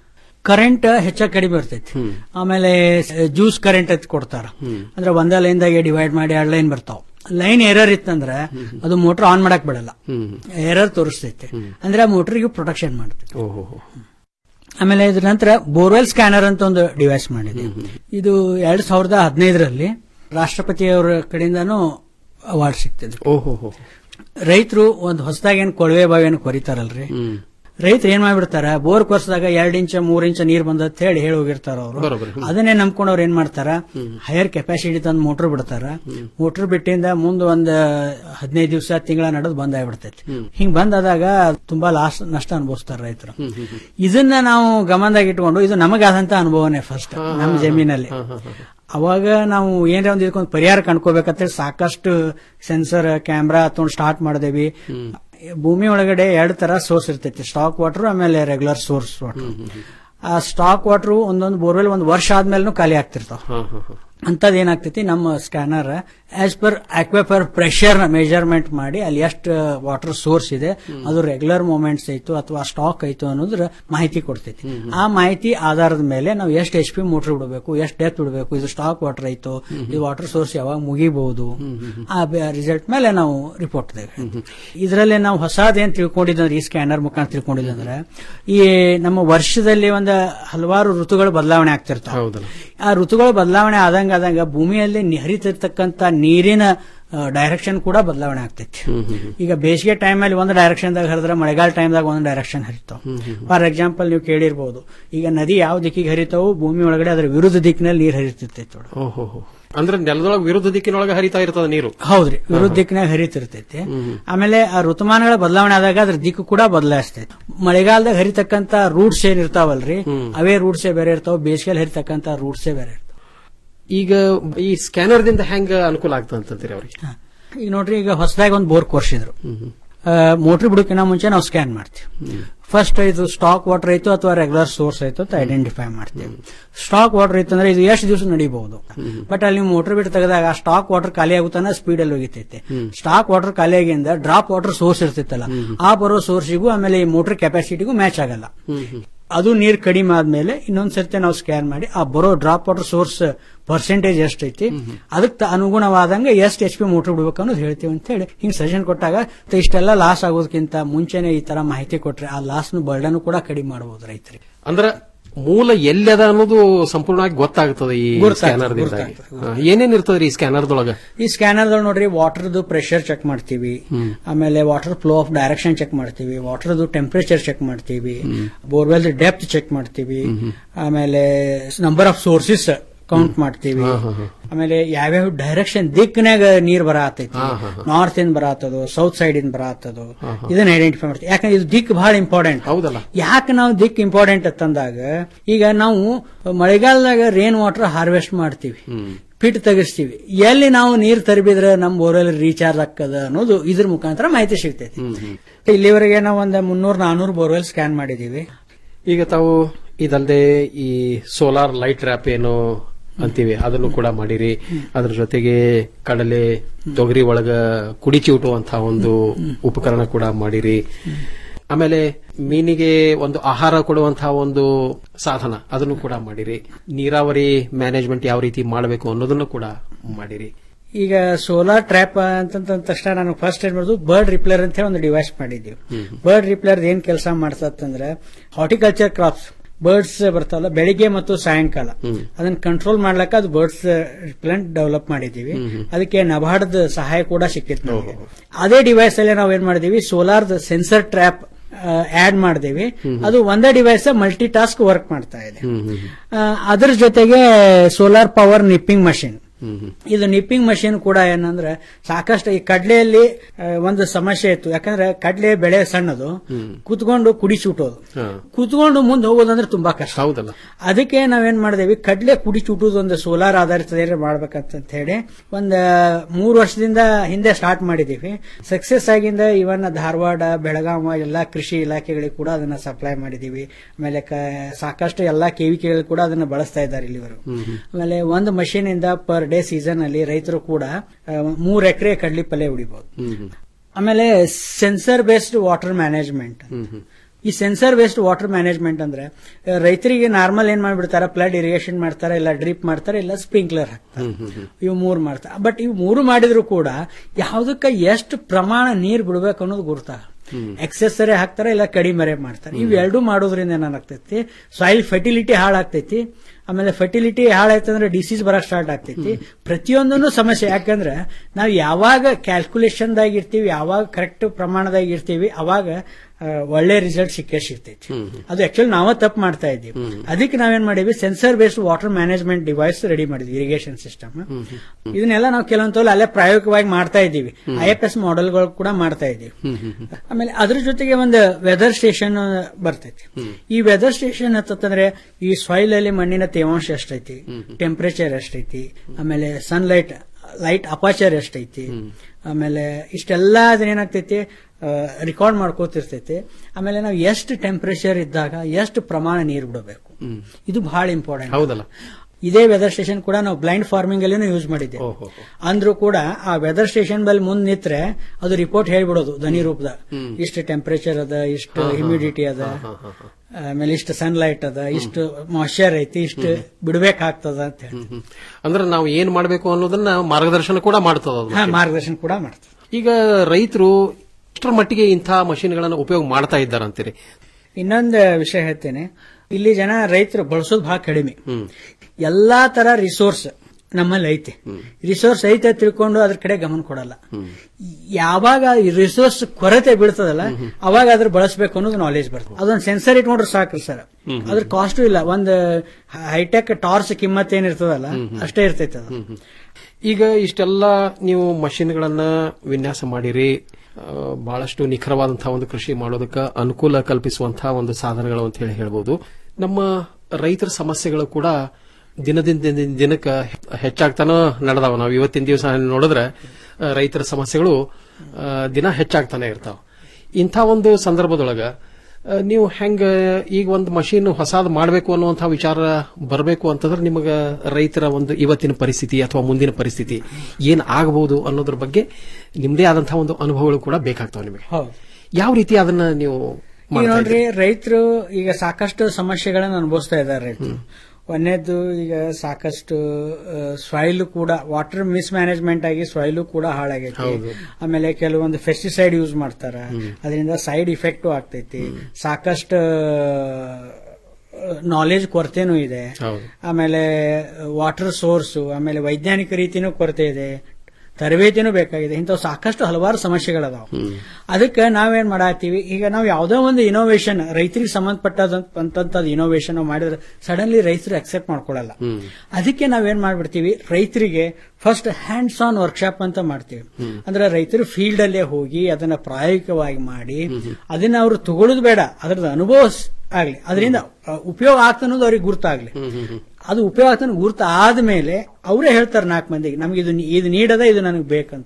ಕರೆಂಟ್ ಹೆಚ್ಚಾಗಿ ಕಡಿಮೆ ಇರ್ತೈತಿ ಆಮೇಲೆ ಜ್ಯೂಸ್ ಕರೆಂಟ್ ಅಂತ ಕೊಡ್ತಾರ ಅಂದ್ರೆ ಒಂದೇ ಲೈನ್ ದಾಗೆ ಡಿವೈಡ್ ಮಾಡಿ ಎರಡು ಲೈನ್ ಬರ್ತಾವ ಲೈನ್ ಎರರ್ ಇತ್ತಂದ್ರೆ ಅದು ಮೋಟರ್ ಆನ್ ಮಾಡಕ್ ಬಿಡಲ್ಲ ಎರರ್ ತೋರಿಸ್ತೈತೆ ಅಂದ್ರೆ ಆ ಮೋಟರ್ಗೆ ಪ್ರೊಟೆಕ್ಷನ್ ಮಾಡ್ತೈತಿ ಓಹೋ ಆಮೇಲೆ ಇದ್ರ ನಂತರ ಬೋರ್ವೆಲ್ ಸ್ಕ್ಯಾನರ್ ಅಂತ ಒಂದು ಡಿವೈಸ್ ಮಾಡಿದೆ ಇದು ಎರಡ್ ಸಾವಿರದ ಹದಿನೈದರಲ್ಲಿ ರಾಷ್ಟ್ರಪತಿಯವರ ಕಡೆಯಿಂದಾನು ಅವಾರ್ಡ್ ಸಿಗ್ತದೆ ಓಹೋ ಹೋ ರೈತರು ಒಂದು ಹೊಸದಾಗಿ ಏನ್ ಕೊಳವೆ ಬಾವಿಯನ್ನು ಕೊರಿತಾರಲ್ರಿ ರೈತರು ಏನ್ ಮಾಡ್ಬಿಡ್ತಾರ ಬೋರ್ ಕೊರ್ಸದಾಗ ಎರಡ್ ಇಂಚ ಮೂರ್ ಇಂಚ ನೀರ್ ಬಂದ ಅಂತ ಹೇಳಿ ಹೇಳಿ ಹೋಗಿರ್ತಾರ ಅವರು ಬರೋಬ್ಬರಿ. ಅದನ್ನೇ ನಂಬ್ಕೊಂಡು ಅವ್ರು ಏನ್ ಮಾಡ್ತಾರ ಹೈಯರ್ ಕೆಪಾಸಿಟಿ ತಂದು ಮೋಟರ್ ಬಿಡ್ತಾರ ಮೋಟರ್ ಬಿಟ್ಟಿಂದ ಮುಂದ್ ಒಂದ್ ಹದಿನೈದು ದಿವಸ ತಿಂಗಳ ನಡೆದು ಬಂದ್ ಆಗ್ಬಿಡ್ತೈತಿ ಹಿಂಗ್ ಬಂದಾದಾಗ ತುಂಬಾ ಲಾಸ್ ನಷ್ಟ ಅನುಭವಿಸ್ತಾರ ರೈತರು ಇದನ್ನ ನಾವು ಗಮನದಾಗ ಇಟ್ಕೊಂಡು ಇದು ನಮಗಾದಂತ ಅನುಭವನೇ ಫಸ್ಟ್ ನಮ್ಮ ಜಮೀನಲ್ಲಿ ಅವಾಗ ನಾವು ಏನಾರ ಒಂದು ಇದಕ್ಕೊಂದು ಪರಿಹಾರ ಕಂಡ್ಕೋಬೇಕಂತೇಳಿ ಸಾಕಷ್ಟು ಸೆನ್ಸರ್ ಕ್ಯಾಮ್ರಾ ತಗೊಂಡು ಸ್ಟಾರ್ಟ್ ಮಾಡಿದೇವಿ ಭೂಮಿ ಒಳಗಡೆ ಎರಡು ತರ ಸೋರ್ಸ್ ಇರ್ತೈತಿ ಸ್ಟಾಕ್ ವಾಟರ್ ಆಮೇಲೆ ರೆಗ್ಯುಲರ್ ಸೋರ್ಸ್ ವಾಟರ್ ಆ ಸ್ಟಾಕ್ ವಾಟರ್ ಒಂದೊಂದು ಬೋರ್ವೆಲ್ ಒಂದು ವರ್ಷ ಆದ್ಮೇಲೆ ಖಾಲಿ ಆಗ್ತಿರ್ತಾವ ಹಾ ಹಾ ಹಾ ಅಂತದ್ ಏನಾಗ್ತೈತಿ ನಮ್ಮ scanner as per aquifer pressure measurement ಮಾಡಿ ಅಲ್ಲಿ ಎಷ್ಟು ವಾಟರ್ ಸೋರ್ಸ್ ಇದೆ ಅದು ರೆಗ್ಯುಲರ್ ಮೂಮೆಂಟ್ಸ್ ಐತು ಅಥವಾ ಸ್ಟಾಕ್ ಐತು ಅನ್ನೋದ್ರ ಮಾಹಿತಿ ಕೊಡ್ತೈತಿ ಆ ಮಾಹಿತಿ ಆಧಾರದ ಮೇಲೆ ನಾವು ಎಷ್ಟು ಎಚ್ ಪಿ ಮೋಟರ್ ಬಿಡಬೇಕು ಎಷ್ಟು ಡೆತ್ ಬಿಡಬೇಕು ಇದು ಸ್ಟಾಕ್ ವಾಟರ್ ಐತು ಇದು ವಾಟರ್ ಸೋರ್ಸ್ ಯಾವಾಗ ಮುಗಿಬಹುದು ಆ ರಿಸಲ್ಟ್ ಮೇಲೆ ನಾವು ರಿಪೋರ್ಟ್ ಇದರಲ್ಲಿ ನಾವು ಹೊಸದೇನ್ ತಿಳ್ಕೊಂಡಿದ್ದಂದ್ರೆ ಈ ಸ್ಕ್ಯಾನರ್ ಮುಖಾಂತರ ತಿಳ್ಕೊಂಡಿದ್ದಂದ್ರೆ ಈ ನಮ್ಮ ವರ್ಷದಲ್ಲಿ ಒಂದು ಹಲವಾರು ಋತುಗಳು ಬದಲಾವಣೆ ಆಗ್ತಿರ್ತಾವೆ ಹೌದಲ್ಲ ಆ ಋತುಗಳು ಬದಲಾವಣೆ ಆದಂಗ ಆದಂಗ ಭೂಮಿಯಲ್ಲಿ ನಿ- ಹರಿತಿರ್ತಕ್ಕಂತ ನೀರಿನ ಡೈರೆಕ್ಷನ್ ಕೂಡ ಬದಲಾವಣೆ ಆಗ್ತೈತಿ ಈಗ ಬೇಸಿಗೆ ಟೈಮಲ್ಲಿ ಒಂದು ಡೈರೆಕ್ಷನ್ ದಾಗ ಹರಿದ್ರೆ ಮಳೆಗಾಲ ಟೈಮ್ದಾಗ ಒಂದು ಡೈರೆಕ್ಷನ್ ಹರಿತಾವ ಫಾರ್ ಎಕ್ಸಾಂಪಲ್ ನೀವು ಕೇಳಿರ್ಬೋದು ಈಗ ನದಿ ಯಾವ ದಿಕ್ಕಿಗೆ ಹರಿತಾವು ಭೂಮಿ ಒಳಗಡೆ ಅದರ ವಿರುದ್ಧ ದಿಕ್ಕಿನಲ್ಲಿ ನೀರು ಹರಿತಿರ್ತೈತಿ ನೋಡು ಓಹೋ ಹೋ ಅಂದ್ರೆ ನೆಲದೊಳಗೆ ವಿರುದ್ಧ ದಿಕ್ಕಿನೊಳಗೆ ಹರಿತಾ ಇರ್ತದ ನೀರು ಹೌದ್ರಿ ವಿರುದ್ಧ ದಿಕ್ಕಿನಾಗ ಹರಿತಿರ್ತೈತಿ ಆಮೇಲೆ ಆ ಋತುಮಾನಗಳ ಬದಲಾವಣೆ ಆದಾಗ ಅದ್ರ ದಿಕ್ಕು ಕೂಡ ಬದಲಾಯಿಸ್ತೈತಿ ಮಳೆಗಾಲದಾಗ ಹರಿತಕ್ಕಂತ ರೂಟ್ಸ್ ಏನ್ ಇರ್ತಾವಲ್ರಿ ಅವೇ ರೂಟ್ಸೇ ಬೇರೆ ಇರ್ತಾವ ಬೇಸಿಗೆಯಲ್ಲಿ ಹರಿತಕ್ಕಂತ ರೂಟ್ಸೇ ಬೇರೆ ಇರ್ತಾವ ಈಗ ಈ ಸ್ಕ್ಯಾನರ್ ದಿಂದ ಹೆಂಗ ಅನುಕೂಲ ಆಗ್ತದೆ ಅಂತಂತೀರಿ ಅವ್ರಿಗೆ ಹ. ಈಗ ನೋಡ್ರಿ ಈಗ ಹೊಸದಾಗಿ ಒಂದು ಬೋರ್ ಕೊರ್ಸಿದ್ರು ಮೋಟ್ರ್ ಬಿಡೋಕಿನ ಮುಂಚೆ ನಾವು ಸ್ಕ್ಯಾನ್ ಮಾಡ್ತೀವಿ ಫಸ್ಟ್ ಇದು ಸ್ಟಾಕ್ ವಾಟರ್ ಐತು ಅಥವಾ ರೆಗ್ಯುಲರ್ ಸೋರ್ಸ್ ಐತು ಅಂತ ಐಡೆಂಟಿಫೈ ಮಾಡ್ತೀವಿ ಸ್ಟಾಕ್ ವಾಟರ್ ಐತೆ ಅಂದ್ರೆ ಇದು ಎಷ್ಟು ದಿವಸ ನಡೀಬಹುದು ಬಟ್ ಅಲ್ಲಿ ನೀವು ಮೋಟರ್ ಬಿಟ್ಟು ತೆಗೆದಾಗ ಆ ಸ್ಟಾಕ್ ವಾಟರ್ ಖಾಲಿ ಆಗುತ್ತಾನ ಸ್ಪೀಡ್ ಅಲ್ಲಿ ಹೋಗಿತೈತೆ ಸ್ಟಾಕ್ ವಾಟರ್ ಖಾಲಿ ಆಗಿಂದ ಡ್ರಾಪ್ ವಾಟರ್ ಸೋರ್ಸ್ ಇರ್ತೈತಲ್ಲ ಆ ಬರೋ ಸೋರ್ಸಿಗೂ ಆಮೇಲೆ ಈ ಮೋಟರ್ ಕೆಪಾಸಿಟಿಗೂ ಮ್ಯಾಚ್ ಆಗಲ್ಲ ಅದು ನೀರ್ ಕಡಿಮೆ ಆದ್ಮೇಲೆ ಇನ್ನೊಂದ್ ಸರ್ತಿ ನಾವು ಸ್ಕ್ಯಾನ್ ಮಾಡಿ ಆ ಬರೋ ಡ್ರಾಪ್ ವಾಟರ್ ಸೋರ್ಸ್ ಪರ್ಸೆಂಟೇಜ್ ಎಷ್ಟೈತಿ ಅದಕ್ಕೆ ಅನುಗುಣವಾದಂಗ ಎಷ್ಟು ಎಚ್ ಪಿ ಮೋಟರ್ ಬಿಡ್ಬೇಕು ಅನ್ನೋದು ಹೇಳ್ತೀವಿ ಅಂತ ಹೇಳಿ ಹಿಂಗ್ ಸಜೆಷನ್ ಕೊಟ್ಟಾಗ ತ ಇಷ್ಟೆಲ್ಲ ಲಾಸ್ ಆಗೋದಕ್ಕಿಂತ ಮುಂಚೆನೆ ಈ ತರ ಮಾಹಿತಿ ಕೊಟ್ರೆ ಆ ಲಾಸ್ನ ಬರ್ಡನ್ ಕೂಡ ಕಡಿಮೆ ಮಾಡಬಹುದು ರೈತರಿಗೆ ಅಂದ್ರ ಮೂಲ ಎಲ್ಲದ ಅನ್ನೋದು ಸಂಪೂರ್ಣವಾಗಿ ಗೊತ್ತಾಗ್ತದೆ ಈ ಗೊತ್ತಾಗ್ತದೆ, ಸ್ಕ್ಯಾನರ್ ದಿಂದ ಗೊತ್ತಾಗ್ತದೆ. ಏನೇನ್ ಇರ್ತದ್ರಿ ಈ ಸ್ಕ್ಯಾನರ್ ದೊಳಗ ಈ ಸ್ಕ್ಯಾನರ್ ನೋಡ್ರಿ ವಾಟರ್ದು ಪ್ರೆಷರ್ ಚೆಕ್ ಮಾಡ್ತೀವಿ ಆಮೇಲೆ water flow of direction check ಮಾಡ್ತೀವಿ ವಾಟರ್ದು ಟೆಂಪರೇಚರ್ ಚೆಕ್ ಮಾಡ್ತೀವಿ ಬೋರ್ವೆಲ್ ಡೆಪ್ತ್ ಚೆಕ್ ಮಾಡ್ತೀವಿ ಆಮೇಲೆ ನಂಬರ್ ಆಫ್ ಸೋರ್ಸಸ್ ಕೌಂಟ್ ಮಾಡ್ತೀವಿ ಆಮೇಲೆ ಯಾವ್ಯಾವ ಡೈರೆಕ್ಷನ್ ದಿಕ್ಕಿನಾಗ ನೀರ್ ಬರತೈತಿ ನಾರ್ತ್ ಇಂದ ಬರತ್ತದು ಸೌತ್ ಸೈಡ್ ಇಂದ ಬರತ್ತದು ಇದನ್ನ ಐಡೆಂಟಿಫೈ ಮಾಡ್ತೀವಿ ಯಾಕಂದ್ರೆ ಇದು ದಿಕ್ ಬಹಳ ಇಂಪಾರ್ಟೆಂಟ್ ಹೌದಲ್ಲ ಯಾಕೆ ನಾವು ದಿಕ್ ಇಂಪಾರ್ಟೆಂಟ್ ಅಂತಂದಾಗ ಈಗ ನಾವು ಮಳೆಗಾಲದಾಗ ರೇನ್ ವಾಟರ್ ಹಾರ್ವೆಸ್ಟ್ ಮಾಡ್ತೀವಿ ಪಿಟ್ ತೆಗಿಸ್ತೀವಿ ಎಲ್ಲಿ ನಾವು ನೀರ್ ತರಬಿದ್ರೆ ನಮ್ಮ ಬೋರ್ವೆಲ್ ರೀಚಾರ್ಜ್ ಆಗ್ತದ ಅನ್ನೋದು ಇದ್ರ ಮುಖಾಂತರ ಮಾಹಿತಿ ಸಿಗ್ತೈತಿ ಇಲ್ಲಿವರೆಗೆ ನಾವು ಒಂದು ಮುನ್ನೂರ್ ನಾನೂರು ಬೋರ್ವೆಲ್ ಸ್ಕ್ಯಾನ್ ಮಾಡಿದೀವಿ ಈಗ ತಾವು ಇದಲ್ಲದೆ ಈ ಸೋಲಾರ್ ಲೈಟ್ ರ್ಯಾಪ್ ಏನು ಅಂತೀವಿ ಅದನ್ನು ಕೂಡ ಮಾಡಿರಿ ಅದ್ರ ಜೊತೆಗೆ ಕಡಲೆ ತೊಗರಿ ಒಳಗ ಕುಡಿ ಚಿವುಟುವಂತಹ ಒಂದು ಉಪಕರಣ ಕೂಡ ಮಾಡಿರಿ ಆಮೇಲೆ ಮೀನಿಗೆ ಒಂದು ಆಹಾರ ಕೊಡುವಂತಹ ಒಂದು ಸಾಧನ ಅದನ್ನು ಕೂಡ ಮಾಡಿರಿ ನೀರಾವರಿ ಮ್ಯಾನೇಜ್ಮೆಂಟ್ ಯಾವ ರೀತಿ ಮಾಡಬೇಕು ಅನ್ನೋದನ್ನು ಕೂಡ ಮಾಡಿರಿ ಈಗ ಸೋಲಾರ್ ಟ್ರ್ಯಾಪ್ ಅಂತಂದ ತಕ್ಷಣ ನಾನು ಫಸ್ಟ್ ಏನ್ ಮಾಡೋದು ಬರ್ಡ್ ರಿಪ್ಲೇರ್ ಅಂತ ಹೇಳಿ ಒಂದು ಡಿವೈಸ್ ಮಾಡಿದ್ದೀವಿ ಬರ್ಡ್ ರಿಪ್ಲೇರ್ ಏನ್ ಕೆಲಸ ಮಾಡ್ತಂದ್ರೆ ಹಾರ್ಟಿಕಲ್ಚರ್ ಕ್ರಾಪ್ಸ್ ಬರ್ಡ್ಸ್ ಬರ್ತಾವಲ್ಲ ಬೆಳಿಗ್ಗೆ ಮತ್ತು ಸಾಯಂಕಾಲ ಅದನ್ನ ಕಂಟ್ರೋಲ್ ಮಾಡ್ಲಕ್ಕ ಅದು ಬರ್ಡ್ಸ್ ರಿಪ್ಲೆಂಟ್ ಡೆವಲಪ್ ಮಾಡಿದೀವಿ ಅದಕ್ಕೆ ನಬಾರ್ಡ್ ಸಹಾಯ ಕೂಡ ಸಿಕ್ಕಿತ್ತು ನಮಗೆ ಅದೇ ಡಿವೈಸ್ ಅಲ್ಲಿ ನಾವು ಏನ್ ಮಾಡಿದೀವಿ ಸೋಲಾರ್ ಸೆನ್ಸರ್ ಟ್ರ್ಯಾಪ್ ಆಡ್ ಮಾಡಿದೀವಿ ಅದು ಒಂದೇ ಡಿವೈಸ್ ಮಲ್ಟಿ ಟಾಸ್ಕ್ ವರ್ಕ್ ಮಾಡ್ತಾ ಇದೆ ಆ, ಅದ್ರ ಜೊತೆಗೆ ಸೋಲಾರ್ ಪವರ್ ನಿಪ್ಪಿಂಗ್ ಮಷಿನ್ ಇದು ನಿಪ್ಪಿಂಗ್ ಮಷಿನ್ ಕೂಡ ಏನಂದ್ರೆ ಸಾಕಷ್ಟು ಈ ಕಡ್ಲೆಯಲ್ಲಿ ಆ, ಒಂದು ಸಮಸ್ಯೆ ಇತ್ತು ಯಾಕಂದ್ರೆ ಕಡ್ಲೆ ಬೆಳೆ ಸಣ್ಣದು ಕುತ್ಕೊಂಡು ಕುಡಿ ಚೂಟೋದು ಕುತ್ಕೊಂಡು ಮುಂದೆ ಹೋಗೋದಂದ್ರೆ ತುಂಬಾ ಕಷ್ಟ ಹೌದಲ್ಲ ಅದಕ್ಕೆ ನಾವೇನ್ ಮಾಡಿದೇವಿ ಕಡ್ಲೆ ಕುಡಿ ಚೂಟೋದು ಒಂದು ಸೋಲಾರ್ ಆಧಾರಿತ ಏನಾರ ಮಾಡ್ಬೇಕಂತ ಹೇಳಿ ಒಂದ್ ಮೂರು ವರ್ಷದಿಂದ ಹಿಂದೆ ಸ್ಟಾರ್ಟ್ ಮಾಡಿದೀವಿ ಸಕ್ಸಸ್ ಆಗಿಂದ ಇವನ್ ಧಾರವಾಡ ಬೆಳಗಾವ ಎಲ್ಲಾ ಕೃಷಿ ಇಲಾಖೆಗಳಿಗೆ ಕೂಡ ಅದನ್ನ ಸಪ್ಲೈ ಮಾಡಿದೀವಿ ಆಮೇಲೆ ಕ- ಸಾಕಷ್ಟು ಎಲ್ಲಾ ಕೇವಿಕೆಗಳು ಕೂಡ ಅದನ್ನ ಬಳಸ್ತಾ ಇದ್ದಾರೆ ಇಲ್ಲಿವರೆಗೂ ಆಮೇಲೆ ಒಂದು ಮಷೀನ್ ಇಂದ ಪರ್ ಡೇ ಸೀಸನ್ ಅಲ್ಲಿ ರೈತರು ಕೂಡ ಆ, ಮೂರ್ ಎಕರೆ ಕಡ್ಲಿ ಪಲ್ಯ ಉಡಿಬಹುದು ಆಮೇಲೆ ಸೆನ್ಸರ್ ಬೇಸ್ಡ್ ವಾಟರ್ ಮ್ಯಾನೇಜ್ಮೆಂಟ್ ಈ ಸೆನ್ಸರ್ ಬೇಸ್ಡ್ ವಾಟರ್ ಮ್ಯಾನೇಜ್ಮೆಂಟ್ ಅಂದ್ರೆ ಆ, ರೈತರಿಗೆ ನಾರ್ಮಲ್ ಏನ್ ಮಾಡ್ಬಿಡ್ತಾರ ಫ್ಲಡ್ ಇರಿಗೇಷನ್ ಮಾಡ್ತಾರೆ ಇಲ್ಲ ಡ್ರಿಪ್ ಮಾಡ್ತಾರೆ ಇಲ್ಲ ಸ್ಪ್ರಿಂಕ್ಲರ್ ಹಾಕ್ತಾರೆ ಇವು ಮೂರು ಮಾಡ್ತಾರೆ ಬಟ್ ಇವು ಮೂರು ಮಾಡಿದ್ರು ಕೂಡ ಯಾವ್ದಕ್ಕ ಎಷ್ಟು ಪ್ರಮಾಣ ನೀರ್ ಬಿಡ್ಬೇಕು ಅನ್ನೋದು ಗುರ್ತಾಗ ಎಕ್ಸೆಸರಿ ಹಾಕ್ತಾರೆ ಇಲ್ಲ ಕಡಿಮೆ ಮಾಡ್ತಾರೆ ಇವೆರಡು ಮಾಡೋದ್ರಿಂದ ಏನಾಗ್ತೈತಿ ಸಾಯಿಲ್ ಫರ್ಟಿಲಿಟಿ ಹಾಳಾಗ್ತೈತಿ ಆಮೇಲೆ ಫರ್ಟಿಲಿಟಿ ಹಾಳಾಯ್ತಂದ್ರೆ ಡಿಸೀಸ್ ಬರಕ್ ಸ್ಟಾರ್ಟ್ ಆಗ್ತೈತಿ ಪ್ರತಿಯೊಂದನ್ನು ಸಮಸ್ಯೆ ಯಾಕಂದ್ರೆ ನಾವು ಯಾವಾಗ ಕ್ಯಾಲ್ಕುಲೇಷನ್ದಾಗ ಇರ್ತೀವಿ ಯಾವಾಗ ಕರೆಕ್ಟ್ ಪ್ರಮಾಣದಾಗ ಇರ್ತೀವಿ ಅವಾಗ ಆ, ಒಳ್ಳೆ ರಿಸಲ್ಟ್ ಸಿಕ್ಕೇ ಸಿಗ್ತೈತಿ ಅದು ಆಕ್ಚುಲಿ ನಾವ ತಪ್ಪು ಮಾಡ್ತಾ ಇದ್ದೀವಿ ಅದಕ್ಕೆ ನಾವೇನ್ ಮಾಡೀವಿ sensor based water management device ready ಮಾಡಿದ್ವಿ ಇರಿಗೇಷನ್ ಸಿಸ್ಟಮ್ ಇದನ್ನೆಲ್ಲ ನಾವು ಕೆಲವೊಂದು ತೋಲ್ ಅಲ್ಲೇ ಪ್ರಾಯೋಗಿಕವಾಗಿ ಮಾಡ್ತಾ ಇದ್ದೀವಿ ಐ ಎಫ್ ಎಸ್ ಮಾಡೆಲ್ಗಳು ಕೂಡ ಮಾಡ್ತಾ ಇದ್ದೀವಿ ಆಮೇಲೆ ಅದ್ರ ಜೊತೆಗೆ ಒಂದು ವೆದರ್ ಸ್ಟೇಷನ್ ಬರ್ತೈತಿ ಈ ವೆದರ್ ಸ್ಟೇಷನ್ ಅಂತಂದ್ರೆ ಈ ಸಾಯಿಲ್ ಅಲ್ಲಿ ಮಣ್ಣಿನ ತೇವಾಂಶ ಎಷ್ಟೈತಿ ಟೆಂಪರೇಚರ್ ಎಷ್ಟೈತಿ ಆಮೇಲೆ ಸನ್ಲೈಟ್ ಲೈಟ್ ಅಪಾಚರ್ ಎಷ್ಟೈತಿ ಆಮೇಲೆ ಇಷ್ಟೆಲ್ಲ ಅದೇನಾಗ್ತೈತಿ ರೆಕಾರ್ಡ್ ಮಾಡ್ಕೋತಿರ್ತೈತಿ ಆಮೇಲೆ ನಾವು ಎಷ್ಟು ಟೆಂಪರೇಚರ್ ಇದ್ದಾಗ ಎಷ್ಟು ಪ್ರಮಾಣ ನೀರು ಬಿಡಬೇಕು ಇದು ಬಹಳ ಇಂಪಾರ್ಟೆಂಟ್ ಹೌದಲ್ಲ ಇದೇ ವೆದರ್ ಸ್ಟೇಷನ್ ಕೂಡ ನಾವು ಬ್ಲೈಂಡ್ ಫಾರ್ಮಿಂಗ್ ಅಲ್ಲಿ ಯೂಸ್ ಮಾಡಿದ್ದೇವೆ ಓಹೋ ಅಂದ್ರೂ ಕೂಡ ಆ ವೆದರ್ ಸ್ಟೇಷನ್ ಬಲ್ಲಿ ಮುಂದ್ ನಿತ್ರೆ ಅದು ರಿಪೋರ್ಟ್ ಹೇಳ್ಬಿಡೋದು ಧ್ವನಿ ರೂಪದ ಇಷ್ಟು ಟೆಂಪರೇಚರ್ ಅದ ಇಷ್ಟು ಹ್ಯುಮಿಡಿಟಿ ಅದ ಆಮೇಲೆ ಇಷ್ಟು ಸನ್ಲೈಟ್ ಅದ ಇಷ್ಟು ಮಾಯ್ಶ್ಚರ್ ಐತಿ ಇಷ್ಟು ಬಿಡ್ಬೇಕಾಗ್ತದ ಅಂತ ಹೇಳಿ ಹ್ಮ್. ಅಂದ್ರೆ ನಾವು ಏನ್ ಮಾಡಬೇಕು ಅನ್ನೋದನ್ನ ಮಾರ್ಗದರ್ಶನ ಕೂಡ ಮಾಡ್ತದ ಅದು. ಹಾ ಮಾರ್ಗದರ್ಶನ ಕೂಡ ಮಾಡ್ತದೆ ಈಗ ರೈತರು ಎಷ್ಟರ ಮಟ್ಟಿಗೆ ಇಂಥ ಮಷಿನ್ಗಳನ್ನ ಉಪಯೋಗ ಮಾಡ್ತಾ ಇದ್ದಾರಂತೀರಿ ಇನ್ನೊಂದು ವಿಷಯ ಹೇಳ್ತೇನೆ ಇಲ್ಲಿ ಜನ ರೈತರು ಬಳಸೋದು ಬಹಳ ಕಡಿಮೆ ಎಲ್ಲಾ ತರ ರಿಸೋರ್ಸ್ ನಮ್ಮಲ್ಲಿ ಐತೆ ರಿಸೋರ್ಸ್ ಐತೆ ಅಂತ ತಿಳ್ಕೊಂಡು ಅದ್ರ ಕಡೆ ಗಮನ ಕೊಡಲ್ಲ ಯಾವಾಗ ರಿಸೋರ್ಸ್ ಕೊರತೆ ಬೀಳ್ತದಲ್ಲ ಅವಾಗ ಅದ್ರ ಬಳಸಬೇಕು ಅನ್ನೋದು ನಾಲೆಜ್ ಬರ್ತದೆ ಅದೊಂದು ಸೆನ್ಸರ್ ಇಟ್ಕೊಂಡ್ರೆ ಸಾಕ್ರಿ ಸರ್ ಅದ್ರ ಕಾಸ್ಟು ಇಲ್ಲ ಒಂದು ಹೈಟೆಕ್ ಟಾರ್ಚ್ ಕಿಮ್ಮತ್ ಏನಿರ್ತದಲ್ಲ ಅಷ್ಟೇ ಇರ್ತೈತೆ ಅದು ಈಗ ಇಷ್ಟೆಲ್ಲ ನೀವು ಮಷಿನ್ಗಳನ್ನ ವಿನ್ಯಾಸ ಮಾಡಿರಿ ಆ, ಬಹಳಷ್ಟು ನಿಖರವಾದಂತಹ ಒಂದು ಕೃಷಿ ಮಾಡೋದಕ್ಕೆ ಅನುಕೂಲ ಕಲ್ಪಿಸುವಂತಹ ಒಂದು ಸಾಧನಗಳು ಅಂತ ಹೇಳಿ ಹೇಳ್ಬೋದು ನಮ್ಮ ರೈತರ ಸಮಸ್ಯೆಗಳು ಕೂಡ ದಿನದಿಂದ ದಿನ- ದಿನಕ್ಕೆ ಹೆಚ್ಚಾಗ್ತಾನೋ ನಡೆದಾವ ನಾವು ಇವತ್ತಿನ ದಿವಸ ನೋಡಿದ್ರೆ ಆ, ರೈತರ ಸಮಸ್ಯೆಗಳು ಆ, ದಿನ ಹೆಚ್ಚಾಗ್ತಾನೆ ಇರ್ತಾವ ಇಂಥ ಒಂದು ಸಂದರ್ಭದೊಳಗ ಆ, ನೀವು ಹೆಂಗ ಈಗ ಒಂದು ಮಷೀನ್ ಹೊಸಾದ್ ಮಾಡಬೇಕು ಅನ್ನುವಂಥ ವಿಚಾರ ಬರಬೇಕು ಅಂತಂದ್ರೆ ನಿಮಗ ರೈತರ ಒಂದು ಇವತ್ತಿನ ಪರಿಸ್ಥಿತಿ ಅಥವಾ ಮುಂದಿನ ಪರಿಸ್ಥಿತಿ ಏನ್ ಆಗಬಹುದು ಅನ್ನೋದ್ರ ಬಗ್ಗೆ ನಿಮ್ದೇ ಆದಂತಹ ಒಂದು ಅನುಭವಗಳು ಕೂಡ ಬೇಕಾಗ್ತಾವ ನಿಮಗೆ ಹೌದು ಯಾವ ರೀತಿ ಅದನ್ನ ನೀವು ಈಗ ಮಾಡ್ತಾ ನೋಡ್ರಿ ಇದ್ದೀರಿ? ರೈತರು ಈಗ ಸಾಕಷ್ಟು ಸಮಸ್ಯೆಗಳನ್ನ ಅನುಭವಿಸ್ತಾ ಇದ್ದಾರೆ ರೈತರು ಒಂದೇದ್ದು ಈಗ ಸಾಕಷ್ಟು ಸಾಯಿಲ್ ಕೂಡ ವಾಟರ್ ಮಿಸ್ ಮ್ಯಾನೇಜ್ಮೆಂಟ್ ಆಗಿ ಸಾಯಿಲು ಕೂಡ ಹಾಳಾಗೈತಿ ಆಮೇಲೆ ಕೆಲವೊಂದು ಫೆಸ್ಟಿಸೈಡ್ ಯೂಸ್ ಮಾಡ್ತಾರ ಅದರಿಂದ ಸೈಡ್ ಇಫೆಕ್ಟ್ ಆಗ್ತೈತಿ ಸಾಕಷ್ಟು ನಾಲೆಜ್ ಕೊರತೆನೂ ಇದೆ ಹೌದು. ಆಮೇಲೆ ವಾಟರ್ ಸೋರ್ಸು ಆಮೇಲೆ ವೈಜ್ಞಾನಿಕ ರೀತಿನೂ ಕೊರತೆ ಇದೆ ತರಬೇತಿನೂ ಬೇಕಾಗಿದೆ ಇಂಥವು ಸಾಕಷ್ಟು ಹಲವಾರು ಸಮಸ್ಯೆಗಳದಾವ ಅದಕ್ಕೆ ನಾವೇನ್ ಮಾಡಾತೀವಿ ಈಗ ನಾವು ಯಾವುದೋ ಒಂದು ಇನೋವೇಷನ್ ರೈತರಿಗೆ ಸಂಬಂಧಪಟ್ಟಂತ ಇನೋವೇಷನ್ ಮಾಡಿದ್ರೆ ಸಡನ್ಲಿ ರೈತರು ಅಕ್ಸೆಪ್ಟ್ ಮಾಡ್ಕೊಳ್ಳಲ್ಲ ಅದಕ್ಕೆ ನಾವೇನ್ ಮಾಡ್ಬಿಡ್ತೀವಿ ರೈತರಿಗೆ ಫಸ್ಟ್ ಹ್ಯಾಂಡ್ಸ್ ಆನ್ ವರ್ಕ್ಶಾಪ್ ಅಂತ ಮಾಡ್ತೀವಿ ಅಂದ್ರೆ ರೈತರು ಫೀಲ್ಡ್ ಅಲ್ಲೇ ಹೋಗಿ ಅದನ್ನ ಪ್ರಾಯೋಗಿಕವಾಗಿ ಮಾಡಿ ಅದನ್ನ ಅವರು ತಗೊಳ್ಳೋದು ಬೇಡ ಅದರದ ಅನುಭವ ಸ್- ಆಗ್ಲಿ ಅದರಿಂದ ಅ, ಉಪಯೋಗ ಆಗ್ತಾ ಅನ್ನೋದು ಅವ್ರಿಗೆ ಗುರ್ತಾಗ್ಲಿ ಅದು ಉಪಯೋಗ ಆಗ್ತಾನೆ ಗುರ್ತ ಆದ್ಮೇಲೆ ಅವರೇ ಹೇಳ್ತಾರೆ ನಾಲ್ಕು ಮಂದಿಗೆ ನಮ್ಗೆ ಇದು ನೀ- ಇದು ನೀಡದ ಇದು ನನಗೆ ಬೇಕಂತ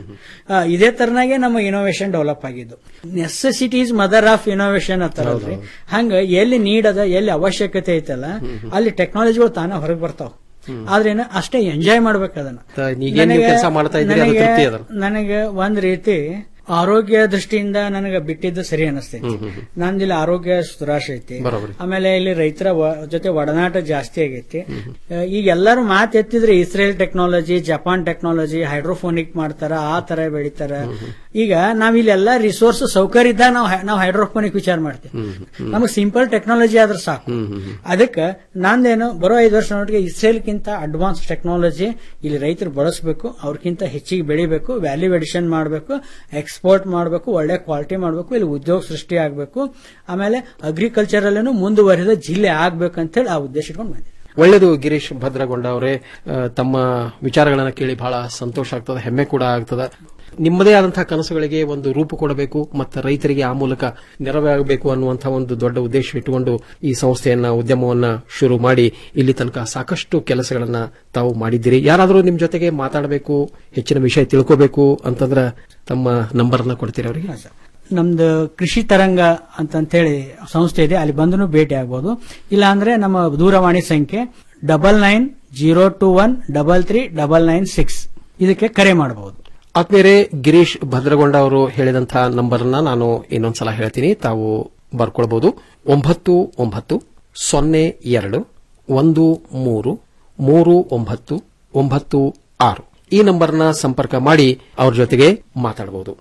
ಆ, ಇದೇ ತರನಾಗೆ ನಮ್ಮ ಇನೋವೇಷನ್ ಡೆವಲಪ್ ಆಗಿದ್ದು necessity is mother of innovation ಅಂತಾರಲ್ರಿ ಹಂಗ ಎಲ್ಲಿ ನೀಡದ ಎಲ್ಲಿ ಅವಶ್ಯಕತೆ ಐತಲ್ಲ ಅಲ್ಲಿ ಟೆಕ್ನಾಲಜಿಗಳು ತಾನೇ ಹೊರಗೆ ಬರ್ತಾವ ಆದ್ರೇನ ಅಷ್ಟೇ ಎಂಜಾಯ್ ಮಾಡ್ಬೇಕು ಅದನ್ನ ತ- ಈಗೇನ್ ನೀವು ನನಗೆ- ಕೆಲ್ಸ ಮಾಡ್ತಾ ಇದ್ದೀರಿ ಅದು ನನಗೆ- ತೃಪ್ತಿ ಅದ. ನನಗೆ ಒಂದ್ ರೀತಿ ಆರೋಗ್ಯ ದೃಷ್ಟಿಯಿಂದ ನನಗೆ ಬಿಟ್ಟಿದ್ದು ಸರಿ ಅನಿಸ್ತೈತಿ ನಂದಿಲ್ಲಿ ಆರೋಗ್ಯ ಸುಧಾರಿಸ ಐತಿ ಬರೋಬ್ಬರಿ. ಆಮೇಲೆ ಇಲ್ಲಿ ರೈತರ ವ- ಜೊತೆ ಒಡನಾಟ ಜಾಸ್ತಿ ಆಗೈತಿ ಆ, ಈಗ ಎಲ್ಲರೂ ಮಾತು ಎತ್ತಿದ್ರೆ Israel technology Japan technology hydroponic ಮಾಡ್ತಾರ ಆ ತರ ಬೆಳಿತಾರ ಈಗ ನಾವ್ ಇಲ್ಲೆಲ್ಲ ರಿಸೋರ್ಸ್ ಸೌಕರ್ಯ ಇದ್ದಾಗ ನಾವು ನಾವು ಹೈಡ್ರೋಫೋನಿಕ್ ವಿಚಾರ ಮಾಡ್ತೀವಿ ನಮಗೆ ಸಿಂಪಲ್ ಟೆಕ್ನಾಲಜಿ ಆದ್ರೆ ಸಾಕು ಅದಕ್ಕೆ ನಂದೇನು ಬರೋ ಐದು ವರ್ಷ ನೋಟಿಗೆ ಇಸ್ರೇಲ್ಗಿಂತ ಅಡ್ವಾನ್ಸ್ ಟೆಕ್ನಾಲಜಿ ಇಲ್ಲಿ ರೈತರು ಬಳಸಬೇಕು ಅವ್ರಕ್ಕಿಂತ ಹೆಚ್ಚಿಗೆ ಬೆಳಿಬೇಕು ವ್ಯಾಲ್ಯೂ ಎಡಿಷನ್ ಮಾಡಬೇಕು ಎಕ್ಸ್ಪೋರ್ಟ್ ಮಾಡಬೇಕು ಒಳ್ಳೆ ಕ್ವಾಲಿಟಿ ಮಾಡಬೇಕು ಇಲ್ಲಿ ಉದ್ಯೋಗ ಸೃಷ್ಟಿ ಆಗಬೇಕು ಆಮೇಲೆ ಅಗ್ರಿಕಲ್ಚರ್ ಅಲ್ಲೂ ಮುಂದುವರಿದ ಜಿಲ್ಲೆ ಆಗ್ಬೇಕು ಅಂತ ಹೇಳಿ ಆ ಉದ್ದೇಶ ಇಟ್ಕೊಂಡು ಬಂದಿದೆ ಒಳ್ಳೆಯದು ಗಿರೀಶ್ ಭದ್ರಗೊಂಡ ಅವರೇ ಆ, ತಮ್ಮ ವಿಚಾರಗಳನ್ನ ಕೇಳಿ ಬಹಳ ಸಂತೋಷ ಆಗ್ತದೆ ಹೆಮ್ಮೆ ಕೂಡ ಆಗ್ತದೆ ನಿಮ್ಮದೇ ಆದಂತಹ ಕನಸುಗಳಿಗೆ ಒಂದು ರೂಪ ಕೊಡಬೇಕು ಮತ್ತು ರೈತರಿಗೆ ಆ ಮೂಲಕ ನೆರವಾಗಬೇಕು ಅನ್ನುವಂತಹ ಒಂದು ದೊಡ್ಡ ಉದ್ದೇಶ ಇಟ್ಟುಕೊಂಡು ಈ ಸಂಸ್ಥೆಯನ್ನ ಉದ್ಯಮವನ್ನ ಶುರು ಮಾಡಿ ಇಲ್ಲಿ ತನಕ ಸಾಕಷ್ಟು ಕೆಲಸಗಳನ್ನ ತಾವು ಮಾಡಿದ್ದೀರಿ ಯಾರಾದರೂ ನಿಮ್ ಜೊತೆಗೆ ಮಾತಾಡಬೇಕು ಹೆಚ್ಚಿನ ವಿಷಯ ತಿಳ್ಕೋಬೇಕು ಅಂತಂದ್ರೆ ತಮ್ಮ ನಂಬರ್ನ ಕೊಡ್ತೀರಿ ಅವರಿಗೆ ನಮ್ದು ಕೃಷಿ ತರಂಗ ಅಂತಂತೇಳಿ ಸಂಸ್ಥೆ ಇದೆ ಅಲ್ಲಿ ಬಂದು ಭೇಟಿ ಆಗ್ಬೋದು ಇಲ್ಲ ಅಂದ್ರೆ ನಮ್ಮ ದೂರವಾಣಿ ಸಂಖ್ಯೆ double nine zero two one double three double nine six ಇದಕ್ಕೆ ಕರೆ ಮಾಡಬಹುದು ಆತ್ಮೇಲೆ ಗಿರೀಶ್ ಭದ್ರಗೊಂಡ ಅವರು ಹೇಳಿದಂತಹ ನಂಬರ್ನ ನಾನು ಇನ್ನೊಂದ್ಸಲ ಹೇಳ್ತೀನಿ ತಾವು ಬರ್ಕೊಳ್ಬಹುದು ಒಂಬತ್ತು ಒಂಬತ್ತು ಸೊನ್ನೆ ಎರಡು ಒಂದು ಮೂರು ಮೂರು ಒಂಬತ್ತು ಒಂಬತ್ತು ಆರು ಈ ನಂಬರ್ನ ಸಂಪರ್ಕ ಮಾಡಿ ಅವ್ರ ಜೊತೆಗೆ ಮಾತಾಡಬಹುದು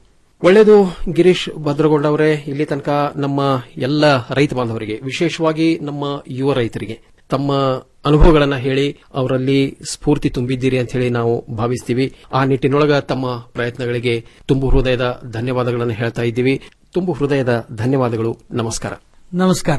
ಒಳ್ಳೆಯದು ಗಿರೀಶ್ ಭದ್ರಗೊಂಡ ಅವರೇ ಇಲ್ಲಿ ತನಕ ನಮ್ಮ ಎಲ್ಲ ರೈತ ಬಾಂಧವರಿಗೆ ವಿಶೇಷವಾಗಿ ನಮ್ಮ ಯುವ ರೈತರಿಗೆ ತಮ್ಮ ಅನುಭವಗಳನ್ನ ಹೇಳಿ ಅವರಲ್ಲಿ ಸ್ಫೂರ್ತಿ ತುಂಬಿದ್ದೀರಿ ಅಂತ ಹೇಳಿ ನಾವು ಭಾವಿಸ್ತೀವಿ ಆ ನಿಟ್ಟಿನೊಳಗ ತಮ್ಮ ಪ್ರಯತ್ನಗಳಿಗೆ ತುಂಬು ಹೃದಯದ ಧನ್ಯವಾದಗಳನ್ನು ಹೇಳ್ತಾ ಇದ್ದೀವಿ ತುಂಬು ಹೃದಯದ ಧನ್ಯವಾದಗಳು ನಮಸ್ಕಾರ ನಮಸ್ಕಾರ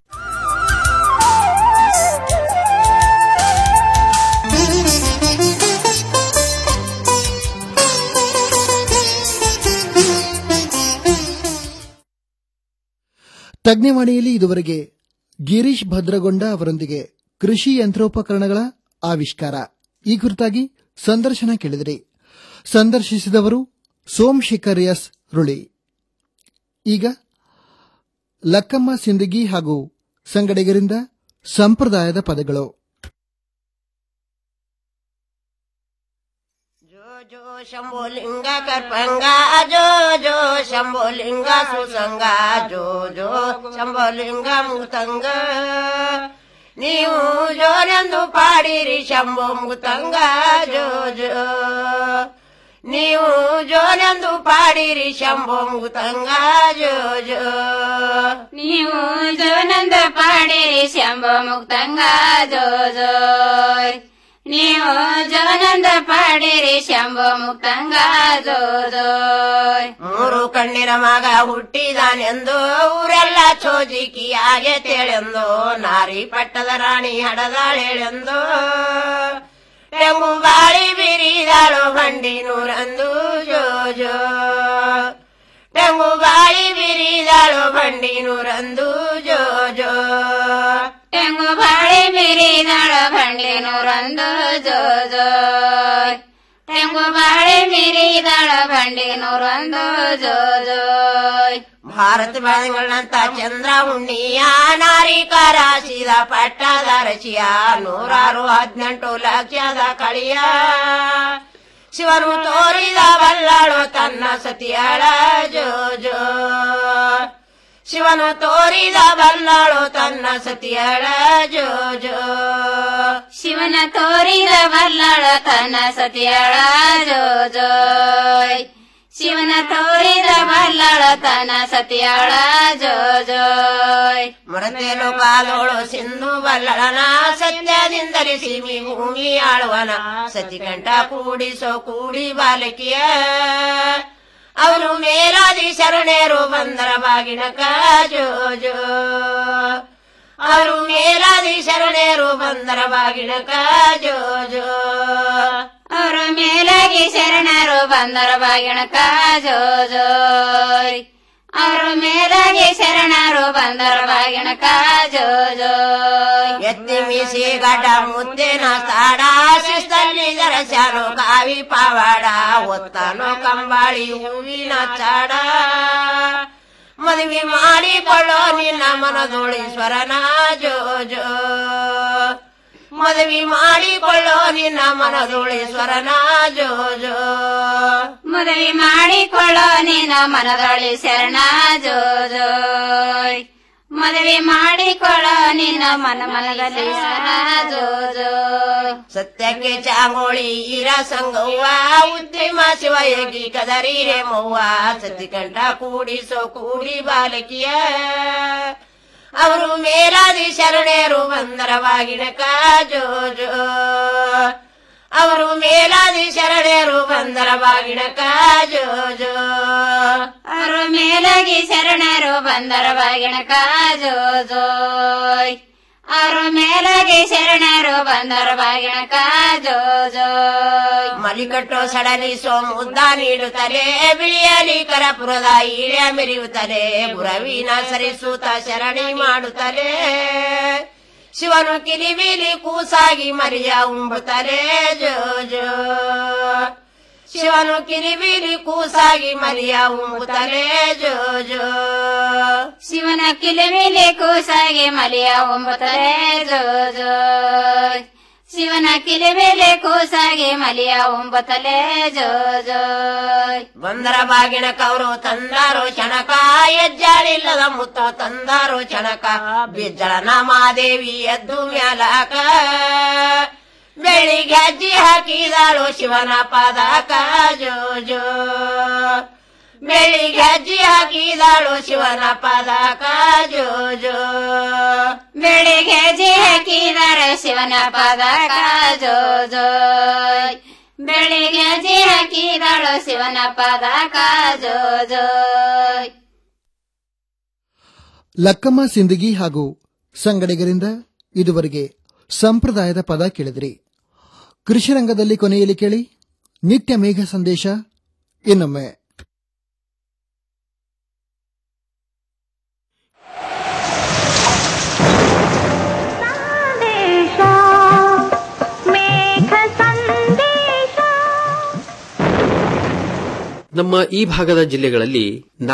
ತಜ್ಞವಾಣಿಯಲ್ಲಿ ಇದುವರೆಗೆ ಗಿರೀಶ್ ಭದ್ರಗೊಂಡ ಅವರೊಂದಿಗೆ ಕೃಷಿ ಯಂತ್ರೋಪಕರಣಗಳ ಆವಿಷ್ಕಾರ ಈ ಕುರಿತಾಗಿ ಸಂದರ್ಶನ ಕೇಳಿದಿರಿ ಸಂದರ್ಶಿಸಿದವರು ಸೋಮಶೇಖರ್ ಎಸ್ ರುಳಿ ಈಗ ಲಕ್ಕಮ್ಮ ಸಿಂದಗಿ ಹಾಗೂ ಸಂಗಡಿಗರಿಂದ ಸಂಪ್ರದಾಯದ ಪದಗಳು ಜೋ ಶಂಭುಲಿಂಗ ಕರ್ಪಂಗ ಜೋ ಜೋ ಶಂಭುಲಿಂಗ ಸುಸಂಗ ಜೋ ಜೋ ಶಂಭುಲಿಂಗ ಮುತಂಗ ನೀವು ಜೋರೆಂದು ಪಾಡಿರಿ ಶಂಭು ಮುತಂಗ ಜೋ ಜೋ ನೀವು ಜೋರೆಂದು ಪಾಡಿರಿ ಶಂಭು ಮುತಂಗ ಜೋ ಜೋ ನೀವು ಜೋನಂದ ಪಾಡಿರಿ ಶಂಭ ಮುಕ್ತಂಗ ಜೋ ಜೋಯ್ ನೀವು ಜೋನಂದ ಪಾಡಿರಿ ಶಂಭ ಮುಕ್ತಂಗ ಜೋ ಜೋಯ್ ಮೂರು ಕಣ್ಣಿನ ಮಗ ಹುಟ್ಟಿದಾನೆಂದು ಊರೆಲ್ಲ ಚೋಜಿಕಿಯಾಗೆ ತೇಳೆಂದು ನಾರಿ ಪಟ್ಟದ ರಾಣಿ ಹಡದಾಳೆಂದು ತೆಂಗು ಬಾಳಿ ಬಿರಿದಾಳು ಬಂಡಿ ನೂರಂದು ಜೋ ಜೋ ತೆಂಗು ಬಾಳಿ ಬಿರಿದಾಳು ಬಂಡಿ ನೂರಂದು ಜೋ ಜೋ ತೆಂಗು ಬಾಳಿ ಮೀರಿದಾಳ ಬಂಡಿ ನೂರೊಂದು ಜೋ ಜೋಯ್ ತೆಂಗು ಬಾಳಿ ಮೀರಿದಾಳ ಬಂಡಿ ನೂರೊಂದು ಜೋ ಜೋಯ್ ಭಾರತ ಬಾಳೆಗಳಂತ ಚಂದ್ರ ಉಣ್ಣಿಯ ನಾರಿಕರ ಸಿದ ಪಟ್ಟದ ರಚಿಯ ನೂರಾರು ಹದಿನೆಂಟು ಲಕ್ಷದ ಕಳಿಯ ಶಿವನು ತೋರಿದ ಬಲ್ಲಾಳು ತನ್ನ ಸತಿಯಳ ಜೋ ಜೋ ಶಿವನು ತೋರಿದ ಬಲ್ಲಾಳು ತನ್ನ ಸತಿಯಳ ಜೋ ಜೋ ಶಿವನ ತೋರಿದ ಬಲ್ಲಾಳ ತನ್ನ ಸತಿಯಳ ಜೋ ಜೋಯ್ ಶಿವನ ತೋರಿದ ಬಲ್ಲಾಳ ತನ್ನ ಸತಿಯಳ ಜೋ ಜೋಯ್ ಮರತೇಲು ಕಾಲೋಳು ಸಿಂಧು ಬಲ್ಲಳನ ಸತ್ಯದಿಂದಲೇ ಸಿಮಿ ಭೂಮಿ ಆಳುವನ ಸತಿಕಂಠ ಕೂಡಿಸೋ ಕೂಡಿ ಬಾಲಕಿಯ ಅವರು ಮೇಲಾದಿ ಶರಣೇರು ಬಂದರ ಬಾಗಿಣಕ ಜೋ ಜೋ ಅವರು ಮೇಲಾದಿ ಶರಣೇರು ಬಂದರ ಬಾಗಿಣಕ ಜೋ ಜೋ ಅವರು ಮೇಲಾಗಿ ಶರಣರು ಬಂದರ ಬಾಗಿಣಕ ಜೋ ಜೋಯ್ ಅವರು ಮೇಲಾಗಿ ಶರಣರು ಬಂದರ ಬಾಗಿಣಕ ಜೋ ಜೋಯ್ ಎತ್ತಿ ಮೀಸಿ ಗಡ್ಡ ಮುದ್ದಿನ ತಾಡ ಶಿಸ್ತಲ್ಲಿ ದರಸ್ಯಾನು ಕಾವಿ ಪಾವಾಡ ಒತ್ತಾನೋ ಕಂಬಾಳಿ ಹೂವಿನ ಚಾಡ ಮದುವೆ ಮಾಡಿಕೊಳ್ಳೋ ನಿನ್ನ ಮನದೊಳೀಶ್ವರನ ಜೋ ಜೋ ಮದುವೆ ಮಾಡಿಕೊಳ್ಳೋ ನಿನ್ನ ಮನದೊಳೀಶ್ವರನ ಜೋ ಜೋ ಮದುವೆ ಮಾಡಿಕೊಳ್ಳೋ ನಿನ್ನ ಮನದೊಳಿ ಶರಣ ಜೋ ಜೋಯ್ ಮದುವೆ ಮಾಡಿಕೊಳ್ಳೋ ನಿನ್ನ ಮನ ಮನದಲ್ಲಿ ಶರಣ ಜೋ ಜೋಯ್ ಸತ್ಯಕ್ಕೆ ಚಾಂಗೋಳಿ ಈರ ಸಂಗವ್ವ ಉದ್ಯಮ ಶಿವಯೋಗಿ ಕದರಿ ರೇ ಮವ್ವ ಸತಿಕಂಠ ಕೂಡಿಸೋ ಕೂಡಿ ಬಾಲಕಿಯ ಅವರು ಮೇಲಾದಿ ಶರಣೇರು ಬಂದರವಾಗಿನ ಜೋ ಜೋ ಅವರು ಮೇಲಾದಿ ಶರಣೇರು ಬಂದರವಾಗಿನ ಜೋ ಜೋ ಅವರು ಮೇಲಾಗಿ ಶರಣರು ಬಂದರ ಬಾಗಿಣಕ ಜೋ ಜೋಯ್ ಅವರು ಮೇಲಾಗಿ ಶರಣರು ಬಂದರ ಬಾಗಿಣಕ ಜೋ ಜೋಯ್ ಮಲಿಕಟ್ಟು ಸಡಲಿಸೋ ಮುದ್ದ ನೀಡುತ್ತಲೇ ಬಿಳಿಯಲಿ ಕರಪುರದ ಈಳೆ ಮೆರೆಯುತ್ತಲೇ ಗುರವಿನ ಸರಿಸುತ್ತ ಶರಣಿ ಮಾಡುತ್ತಲೇ ಶಿವನು ಕಿಲಿಬಿಲಿ ಕೂಸಾಗಿ ಮರಿಯ ಉಂಬುತ್ತಲೇ ಜೋ ಜೋ ಶಿವನು ಕಿಲಿಬಿಲಿ ಕೂಸಾಗಿ ಮರಿಯ ಉಂಬುತ್ತಲೇ ಜೋ ಜೋ ಶಿವನ ಕಿಲಿಮಿಲಿ ಕೂಸಾಗಿ ಮಲಿಯ ಒಂಬತ್ತರೆ ಜೋ ಜೋಯ್ ಶಿವನ ಕಿಲಿಮಿಲಿ ಕೂಸಾಗಿ ಮಲಿಯ ಒಂಬತ್ತಲೆ ಜೋ ಜೋಯ್ ಬಂದರ ಬಾಗಿನ ಕವರು ತಂದಾರು ಚಣಕ ಹೆಜ್ಜಾಳಿಲ್ಲದ ಮುತ್ತ ತಂದಾರು ಚಣಕ ಬಿಜ್ಜಳನ ಮಾದೇವಿ ಎದ್ದು ಮ್ಯಾಲಕ ಬೆಳಿಗ್ಗೆ ಅಜ್ಜಿ ಹಾಕಿದಾಳು ಶಿವನ ಪಾದಕ ಜೋ ಜೋ ಬೆಳಿಗ್ಗೆ ಹೆಜ್ಜೆ ಹಾಕಿದಳು ಶಿವನ ಪದಕ ಜೋ ಜೋ ಬೆಳಿಗ್ಗೆ ಜಿ ಹಾಕಿದರೆ ಶಿವನ ಪದಕ ಜೋ ಜೋ ಬೆಳಿಗ್ಗೆ ಜಿ ಹಾಕಿದಳು ಶಿವನ ಪದಕ ಜೋ ಜೋ ಲಕ್ಕಮ್ಮ ಸಿಂದಗಿ ಹಾಗೂ ಸಂಗಡಿಗರಿಂದ ಇದುವರೆಗೆ ಸಂಪ್ರದಾಯದ ಪದ ಕೇಳಿದ್ರಿ ಕೃಷಿ ರಂಗದಲ್ಲಿ ಕೊನೆಯಲ್ಲಿ ಕೇಳಿ ನಿತ್ಯ ಮೇಘ ಸಂದೇಶ ಇನ್ನೊಮ್ಮೆ ಸಂದೇಶ ಮೇಘ ಸಂದೇಶ ನಮ್ಮ ಈ ಭಾಗದ ಜಿಲ್ಲೆಗಳಲ್ಲಿ